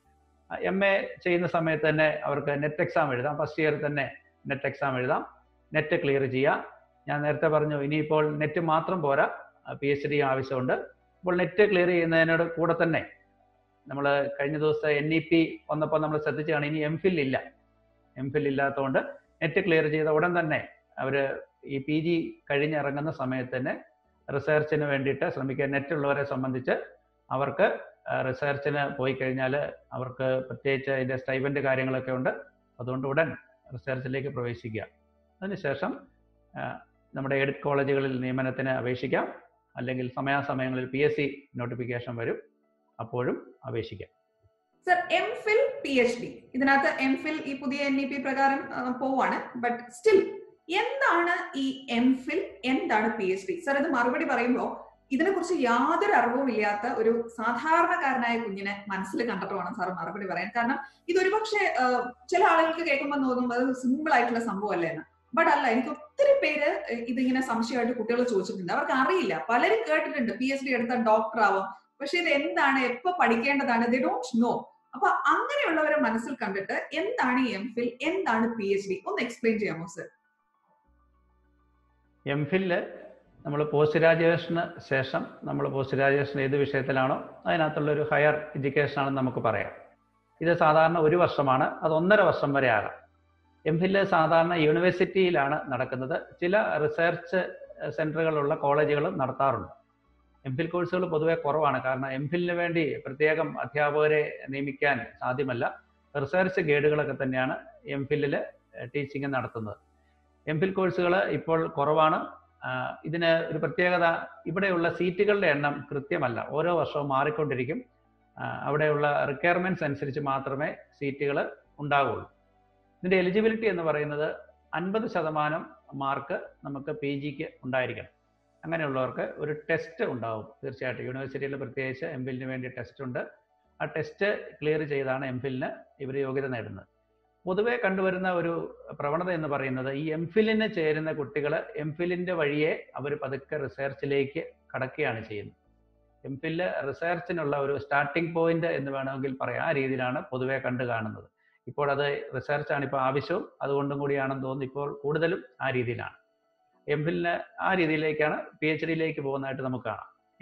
എം എ ചെയ്യുന്ന സമയത്ത് തന്നെ അവർക്ക് നെറ്റ് എക്സാം എഴുതാം ഫസ്റ്റ് ഇയർ തന്നെ നെറ്റ് എക്സാം എഴുതാം നെറ്റ് ക്ലിയർ ചെയ്യാം ഞാൻ നേരത്തെ പറഞ്ഞു ഇനിയിപ്പോൾ നെറ്റ് മാത്രം പോരാ പി എച്ച് ഡി ആവശ്യമുണ്ട് അപ്പോൾ നെറ്റ് ക്ലിയർ ചെയ്യുന്നതിനോട് കൂടെ തന്നെ നമ്മൾ കഴിഞ്ഞ ദിവസം എൻ ഇ പി വന്നപ്പോൾ നമ്മൾ ശ്രദ്ധിച്ചാണ് ഇനി എം ഫിൽ ഇല്ല എം ഫിൽ ഇല്ലാത്തതുകൊണ്ട് നെറ്റ് ക്ലിയർ ചെയ്ത ഉടൻ തന്നെ അവർ ഈ പി ജി കഴിഞ്ഞിറങ്ങുന്ന സമയത്ത് തന്നെ റിസർച്ചിന് വേണ്ടിയിട്ട് ശ്രമിക്കുക നെറ്റ് ഉള്ളവരെ സംബന്ധിച്ച് അവർക്ക് റിസർച്ചിന് പോയി കഴിഞ്ഞാൽ അവർക്ക് പ്രത്യേകിച്ച് അതിൻ്റെ സ്റ്റൈബൻഡ് കാര്യങ്ങളൊക്കെ ഉണ്ട് അതുകൊണ്ട് ഉടൻ റിസർച്ചിലേക്ക് പ്രവേശിക്കുക അതിനുശേഷം നമ്മുടെ എഡിറ്റ് കോളേജുകളിൽ നിയമനത്തിന് അപേക്ഷിക്കാം അല്ലെങ്കിൽ സമയാസമയങ്ങളിൽ പി എസ് സി നോട്ടിഫിക്കേഷൻ വരും അപ്പോഴും അപേക്ഷിക്കാം sir M Phil P H D ഇതിനകത്ത് എം ഫിൽ ഈ പുതിയ എൻ ഇ പി പ്രകാരം പോവാണ് ബട്ട് സ്റ്റിൽ എന്താണ് ഈ എം ഫിൽ എന്താണ് പി എച്ച് ഡി സർ ഇത് മറുപടി പറയുമ്പോൾ ഇതിനെക്കുറിച്ച് യാതൊരു അറിവും ഇല്ലാത്ത ഒരു സാധാരണക്കാരനായ കുഞ്ഞിനെ മനസ്സിൽ കണ്ടിട്ട് വേണം സാർ മറുപടി പറയാൻ കാരണം ഇതൊരുപക്ഷെ ചില ആളുകൾക്ക് കേൾക്കുമ്പോൾ തോന്നും അത് സിമ്പിൾ ആയിട്ടുള്ള സംഭവമല്ലേ എന്ന് ബട്ട് അല്ല എനിക്ക് ഒത്തിരി പേര് ഇതിങ്ങനെ സംശയമായിട്ട് കുട്ടികൾ ചോദിച്ചിട്ടുണ്ട് അവർക്ക് അറിയില്ല പലരും കേട്ടിട്ടുണ്ട് പി എച്ച് ഡി എടുത്ത ഡോക്ടർ ആവാം പക്ഷെ ഇത് എന്താണ് എപ്പോ പഠിക്കേണ്ടതാണ് ദേ ഡോണ്ട് നോ അപ്പൊ അങ്ങനെയുള്ളവരെ മനസ്സിൽ കണ്ടിട്ട് എന്താണ് ഈ എം ഫിൽ എന്താണ് പി എച്ച് ഡി ഒന്ന് എക്സ്പ്ലെയിൻ ചെയ്യാമോ സർ എം ഫില്ല് നമ്മൾ പോസ്റ്റ് ഗ്രാജുവേഷന് ശേഷം നമ്മൾ പോസ്റ്റ് ഗ്രാജുവേഷൻ ഏത് വിഷയത്തിലാണോ അതിനകത്തുള്ള ഒരു ഹയർ എഡ്യൂക്കേഷൻ ആണെന്ന് നമുക്ക് പറയാം ഇത് സാധാരണ ഒരു വർഷമാണ് അത് ഒന്നര വർഷം വരെ ആകാം എം ഫില്ല് സാധാരണ യൂണിവേഴ്സിറ്റിയിലാണ് നടക്കുന്നത് ചില റിസർച്ച് സെൻറ്ററുകളുള്ള കോളേജുകളും നടത്താറുണ്ട് എം ഫിൽ കോഴ്സുകൾ പൊതുവെ കുറവാണ് കാരണം എം ഫില്ലിന് വേണ്ടി പ്രത്യേകം അധ്യാപകരെ നിയമിക്കാൻ സാധ്യമല്ല റിസർച്ച് ഗൈഡുകളൊക്കെ തന്നെയാണ് എം ഫില്ലിൽ ടീച്ചിങ് നടത്തുന്നത് എം ഫിൽ കോഴ്സുകൾ ഇപ്പോൾ കുറവാണ് ഇതിന് ഒരു പ്രത്യേകത ഇവിടെയുള്ള സീറ്റുകളുടെ എണ്ണം കൃത്യമല്ല ഓരോ വർഷവും മാറിക്കൊണ്ടിരിക്കും അവിടെയുള്ള റിക്വയർമെൻറ്റ്സ് അനുസരിച്ച് മാത്രമേ സീറ്റുകൾ ഉണ്ടാവുള്ളൂ ഇതിൻ്റെ എലിജിബിലിറ്റി എന്ന് പറയുന്നത് അൻപത് ശതമാനം മാർക്ക് നമുക്ക് പി ജിക്ക് ഉണ്ടായിരിക്കണം അങ്ങനെയുള്ളവർക്ക് ഒരു ടെസ്റ്റ് ഉണ്ടാവും തീർച്ചയായിട്ടും യൂണിവേഴ്സിറ്റിയിൽ പ്രത്യേകിച്ച് എം ഫിലിന് വേണ്ടി ടെസ്റ്റ് ഉണ്ട് ആ ടെസ്റ്റ് ക്ലിയർ ചെയ്താണ് എം ഫിലിന് ഇവർ യോഗ്യത നേടുന്നത് പൊതുവെ കണ്ടുവരുന്ന ഒരു പ്രവണത എന്ന് പറയുന്നത് ഈ എം ഫിലിന് ചേരുന്ന കുട്ടികൾ എം ഫിലിൻ്റെ വഴിയെ അവർ പതുക്കെ റിസർച്ചിലേക്ക് കടക്കുകയാണ് ചെയ്യുന്നത് എം ഫില്ല് റിസർച്ചിനുള്ള ഒരു സ്റ്റാർട്ടിംഗ് പോയിന്റ് എന്ന് വേണമെങ്കിൽ പറയാം ആ രീതിയിലാണ് പൊതുവെ കണ്ടു കാണുന്നത് ഇപ്പോൾ അത് റിസർച്ചാണ് ഇപ്പോൾ ആവശ്യവും അതുകൊണ്ടും കൂടിയാണെന്ന് തോന്നുന്നു ഇപ്പോൾ കൂടുതലും ആ രീതിയിലാണ് എം ഫിലിന് ആ രീതിയിലേക്കാണ് പി എച്ച് ഡിയിലേക്ക് പോകുന്നതായിട്ട് നമുക്ക് കാണാം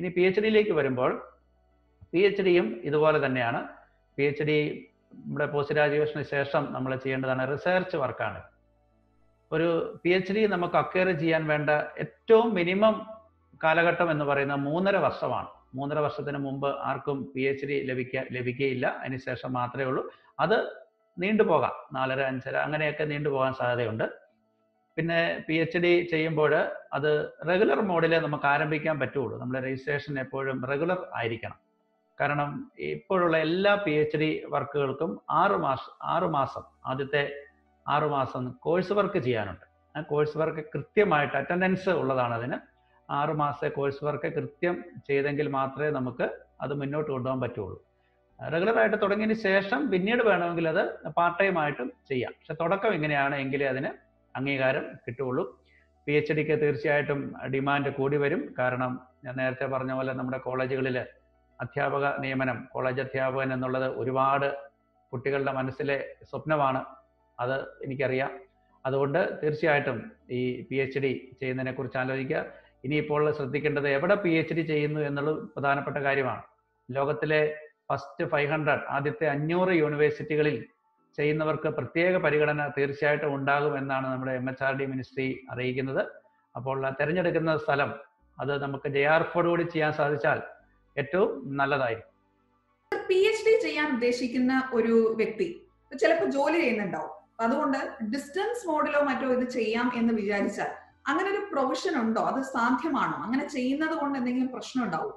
ഇനി പി എച്ച് ഡിയിലേക്ക് വരുമ്പോൾ പി എച്ച് ഡിയും ഇതുപോലെ തന്നെയാണ് പി എച്ച് ഡി നമ്മുടെ പോസ്റ്റ് ഗ്രാജുവേഷന് ശേഷം നമ്മൾ ചെയ്യേണ്ടതാണ് റിസർച്ച് വർക്കാണ് ഒരു പി എച്ച് ഡി നമുക്ക് അക്വയർ ചെയ്യാൻ വേണ്ട ഏറ്റവും മിനിമം കാലഘട്ടം എന്ന് പറയുന്നത് മൂന്നര വർഷമാണ് മൂന്നര വർഷത്തിന് മുമ്പ് ആർക്കും പി എച്ച് ഡി ലഭിക്ക ലഭിക്കുകയില്ല അതിനുശേഷം മാത്രമേ ഉള്ളൂ അത് നീണ്ടുപോകാം നാലര അഞ്ചര അങ്ങനെയൊക്കെ നീണ്ടുപോകാൻ സാധ്യതയുണ്ട് പിന്നെ പി എച്ച് ഡി ചെയ്യുമ്പോൾ അത് റെഗുലർ മോഡിൽ നമുക്ക് ആരംഭിക്കാൻ പറ്റുള്ളൂ നമ്മുടെ രജിസ്ട്രേഷൻ എപ്പോഴും റെഗുലർ ആയിരിക്കണം കാരണം ഇപ്പോഴുള്ള എല്ലാ പി എച്ച് ഡി വർക്കുകൾക്കും ആറ് മാസം ആറ് മാസം ആദ്യത്തെ ആറ് മാസം കോഴ്സ് വർക്ക് ചെയ്യാനുണ്ട് ആ കോഴ്സ് വർക്ക് കൃത്യമായിട്ട് അറ്റൻഡൻസ് ഉള്ളതാണ് അതിന് ആറ് മാസത്തെ കോഴ്സ് വർക്ക് കൃത്യം ചെയ്തെങ്കിൽ മാത്രമേ നമുക്ക് അത് മുന്നോട്ട് കൊണ്ടുപോകാൻ പറ്റുള്ളൂ റെഗുലറായിട്ട് തുടങ്ങിയതിന് ശേഷം പിന്നീട് വേണമെങ്കിൽ അത് പാർട്ട് ടൈം ആയിട്ടും ചെയ്യാം പക്ഷെ തുടക്കം ഇങ്ങനെയാണ് എങ്കിലേ അതിന് അംഗീകാരം കിട്ടുകയുള്ളൂ പി എച്ച് ഡിക്ക് തീർച്ചയായിട്ടും ഡിമാൻഡ് കൂടി വരും കാരണം ഞാൻ നേരത്തെ പറഞ്ഞ പോലെ നമ്മുടെ കോളേജുകളിൽ അധ്യാപക നിയമനം കോളേജ് അധ്യാപകൻ എന്നുള്ളത് ഒരുപാട് കുട്ടികളുടെ മനസ്സിലെ സ്വപ്നമാണ് അത് എനിക്കറിയാം അതുകൊണ്ട് തീർച്ചയായിട്ടും ഈ പി എച്ച് ഡി ചെയ്യുന്നതിനെ കുറിച്ച് ആലോചിക്കുക ഇനിയിപ്പോൾ ശ്രദ്ധിക്കേണ്ടത് എവിടെ പി എച്ച് ഡി ചെയ്യുന്നു എന്നുള്ളത് പ്രധാനപ്പെട്ട കാര്യമാണ് ലോകത്തിലെ ഫസ്റ്റ് ഫൈവ് ഹൺഡ്രഡ് ആദ്യത്തെ അഞ്ഞൂറ് യൂണിവേഴ്സിറ്റികളിൽ ചെയ്യുന്നവർക്ക് പ്രത്യേക പരിഗണന തീർച്ചയായിട്ടും ഉണ്ടാകും എന്നാണ് നമ്മുടെ M H R D ministry അറിയിക്കുന്നത് അപ്പോൾ തിരഞ്ഞെടുക്കുന്ന സ്ഥലം അത് നമുക്ക് ജെ ആർ കൂടി ചെയ്യാൻ സാധിച്ചാൽ ഏറ്റവും നല്ലതായിരിക്കും പി എച്ച് ഡി ചെയ്യാൻ ഉദ്ദേശിക്കുന്ന ഒരു വ്യക്തി ചിലപ്പോൾ ജോലി ചെയ്യുന്നുണ്ടാവും അതുകൊണ്ട് ഡിസ്റ്റൻസ് മോഡിലോ മറ്റോ ഇത് ചെയ്യാം എന്ന് വിചാരിച്ചാൽ അങ്ങനെ ഒരു പ്രൊവിഷൻ ഉണ്ടോ അത് സാധ്യമാണോ അങ്ങനെ ചെയ്യുന്നത് കൊണ്ട് എന്തെങ്കിലും പ്രശ്നം ഉണ്ടാവും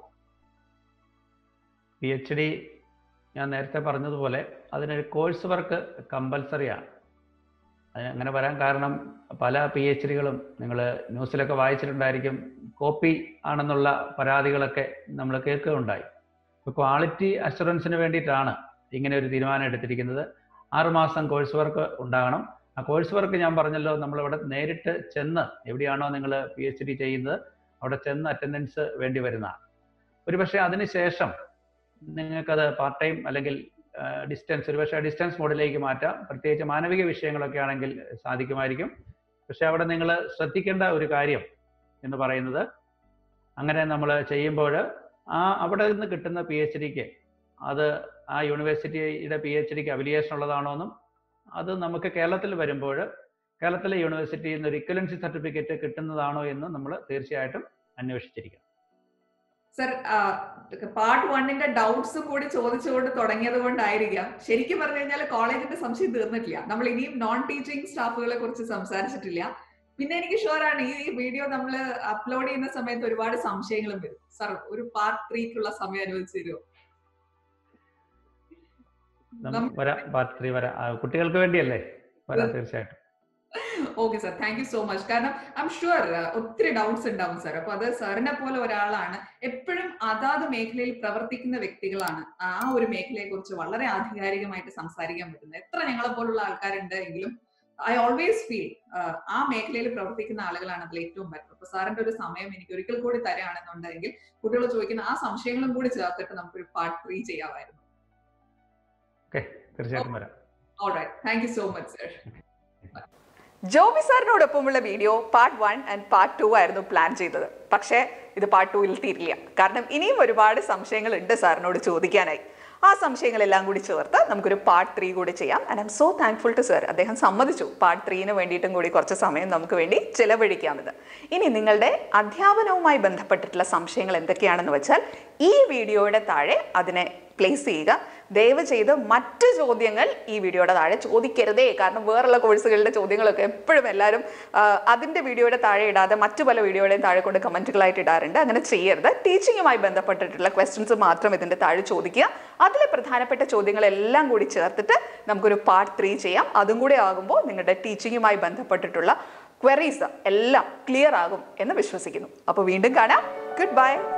പി എച്ച് ഡി ഞാൻ നേരത്തെ പറഞ്ഞതുപോലെ അതിനൊരു കോഴ്സ് വർക്ക് കമ്പൽസറി ആണ് അങ്ങനെ വരാൻ കാരണം പല പി എച്ച് ഡികളും നിങ്ങൾ ന്യൂസിലൊക്കെ വായിച്ചിട്ടുണ്ടായിരിക്കും കോപ്പി ആണെന്നുള്ള പരാതികളൊക്കെ നമ്മൾ കേൾക്കുകയുണ്ടായി ഇപ്പോൾ ക്വാളിറ്റി അഷുറൻസിന് വേണ്ടിയിട്ടാണ് ഇങ്ങനെ ഒരു തീരുമാനം എടുത്തിരിക്കുന്നത് ആറുമാസം കോഴ്സ് വർക്ക് ഉണ്ടാകണം ആ കോഴ്സ് വർക്ക് ഞാൻ പറഞ്ഞല്ലോ നമ്മളിവിടെ നേരിട്ട് ചെന്ന് എവിടെയാണോ നിങ്ങൾ പി എച്ച് ഡി ചെയ്യുന്നത് അവിടെ ചെന്ന് അറ്റൻഡൻസ് വേണ്ടി വരുന്നതാണ് ഒരുപക്ഷെ അതിനുശേഷം നിങ്ങൾക്കത് പാർട്ട് ടൈം അല്ലെങ്കിൽ ഡിസ്റ്റൻസ് ഒരുപക്ഷെ ഡിസ്റ്റൻസ് മോഡിലേക്ക് മാറ്റാം പ്രത്യേകിച്ച് മാനവിക വിഷയങ്ങളൊക്കെ ആണെങ്കിൽ സാധിക്കുമായിരിക്കും പക്ഷെ അവിടെ നിങ്ങൾ ശ്രദ്ധിക്കേണ്ട ഒരു കാര്യം എന്ന് പറയുന്നത് അങ്ങനെ നമ്മൾ ചെയ്യുമ്പോൾ ആ അവിടെ നിന്ന് കിട്ടുന്ന പി എച്ച് ഡിക്ക് അത് ആ യൂണിവേഴ്സിറ്റിയുടെ പി എച്ച് ഡിക്ക് അഫിലിയേഷൻ ഉള്ളതാണോ എന്നും അത് നമുക്ക് കേരളത്തിൽ വരുമ്പോൾ കേരളത്തിലെ യൂണിവേഴ്സിറ്റിയിൽ നിന്ന് ഒരു ഇക്വലൻസി സർട്ടിഫിക്കറ്റ് കിട്ടുന്നതാണോ എന്ന് നമ്മൾ തീർച്ചയായിട്ടും അന്വേഷിച്ചിരിക്കണം സർ പാർട്ട് വണ്ണിന്റെ ഡൗട്ട്സും കൂടി ചോദിച്ചുകൊണ്ട് തുടങ്ങിയത് കൊണ്ടായിരിക്കാം ശരിക്കും പറഞ്ഞു കഴിഞ്ഞാൽ കോളേജിന്റെ സംശയം തീർന്നിട്ടില്ല നമ്മൾ ഇനിയും നോൺ ടീച്ചിങ് സ്റ്റാഫുകളെ കുറിച്ച് സംസാരിച്ചിട്ടില്ല പിന്നെ എനിക്ക് ഷുവറാണ് ഈ വീഡിയോ നമ്മൾ അപ്ലോഡ് ചെയ്യുന്ന സമയത്ത് ഒരുപാട് സംശയങ്ങളും വരും സർ ഒരു പാർട്ട് ത്രീക്കുള്ള സമയം അനുവദിച്ചു തരുമോ വരാം പാർട്ട് ത്രീ വരാം കുട്ടികൾക്ക് വേണ്ടിയല്ലേ വരാം തീർച്ചയായിട്ടും okay sir thank you so much കാരണം ഐ എം ഷുവർ ഒത്തിരി ഡൗട്ട്സ് ഉണ്ടാവും സാർ അപ്പൊ അത് സാറിനെ പോലെ ഒരാളാണ് എപ്പോഴും അതാത് മേഖലയിൽ പ്രവർത്തിക്കുന്ന വ്യക്തികളാണ് ആ ഒരു മേഖലയെ കുറിച്ച് വളരെ ആധികാരികമായിട്ട് സംസാരിക്കാൻ പറ്റുന്നത് എത്ര ഞങ്ങളെ പോലുള്ള ആൾക്കാരുണ്ട് എങ്കിലും ഐ ഓൾവേസ് ഫീൽ ആ മേഖലയിൽ പ്രവർത്തിക്കുന്ന ആളുകളാണ് അതിൽ ഏറ്റവും ബെറ്റർ അപ്പൊ സാറിന്റെ ഒരു സമയം എനിക്ക് ഒരിക്കൽ കൂടി തരാണെന്നുണ്ടെങ്കിൽ കുട്ടികൾ ചോദിക്കുന്ന ആ സംശയങ്ങളും കൂടി ചേർത്തിട്ട് നമുക്കൊരു പാർട്ട് ത്രീ ചെയ്യാമായിരുന്നു ഓക്കെ തീർച്ചയായിട്ടും വരാം alright thank you so much sir Joby സാറിനോടൊപ്പമുള്ള video part one and part two ആയിരുന്നു പ്ലാൻ ചെയ്തത് പക്ഷേ ഇത് പാർട്ട് ടൂവിൽ തീരില്ല കാരണം ഇനിയും ഒരുപാട് സംശയങ്ങൾ ഉണ്ട് സാറിനോട് ചോദിക്കാനായി ആ സംശയങ്ങളെല്ലാം കൂടി ചേർത്ത് നമുക്കൊരു പാർട്ട് ത്രീ കൂടി ചെയ്യാം and I am so thankful to sir അദ്ദേഹം സമ്മതിച്ചു പാർട്ട് ത്രീന് വേണ്ടിയിട്ടും കൂടി കുറച്ച് സമയം നമുക്ക് വേണ്ടി ചിലവഴിക്കാമെന്ന് ഇനി നിങ്ങളുടെ അധ്യാപനവുമായി ബന്ധപ്പെട്ടിട്ടുള്ള സംശയങ്ങൾ എന്തൊക്കെയാണെന്ന് വെച്ചാൽ ഈ വീഡിയോയുടെ താഴെ അതിനെ പ്ലേസ് ചെയ്യുക ദയവ് ചെയ്ത് മറ്റ് ചോദ്യങ്ങൾ ഈ വീഡിയോയുടെ താഴെ ചോദിക്കരുതേ കാരണം വേറുള്ള കോഴ്സുകളുടെ ചോദ്യങ്ങളൊക്കെ എപ്പോഴും എല്ലാവരും ആ, അതിൻ്റെ വീഡിയോയുടെ താഴെ ഇടാതെ മറ്റു പല വീഡിയോയുടെയും താഴെ കൊണ്ട് കമൻറ്റുകളായിട്ട് ഇടാറുണ്ട് അങ്ങനെ ചെയ്യരുത് ടീച്ചിങ്ങുമായി ബന്ധപ്പെട്ടിട്ടുള്ള ക്വസ്റ്റ്യൻസ് മാത്രം ഇതിൻ്റെ താഴെ ചോദിക്കുക അതിലെ പ്രധാനപ്പെട്ട ചോദ്യങ്ങളെല്ലാം കൂടി ചേർത്തിട്ട് നമുക്കൊരു പാർട്ട് ത്രീ ചെയ്യാം അതും കൂടി ആകുമ്പോൾ നിങ്ങളുടെ ടീച്ചിങ്ങുമായി ബന്ധപ്പെട്ടിട്ടുള്ള ക്വറീസ് എല്ലാം ക്ലിയർ ആകും എന്ന് വിശ്വസിക്കുന്നു അപ്പോൾ വീണ്ടും കാണാം ഗുഡ് ബൈ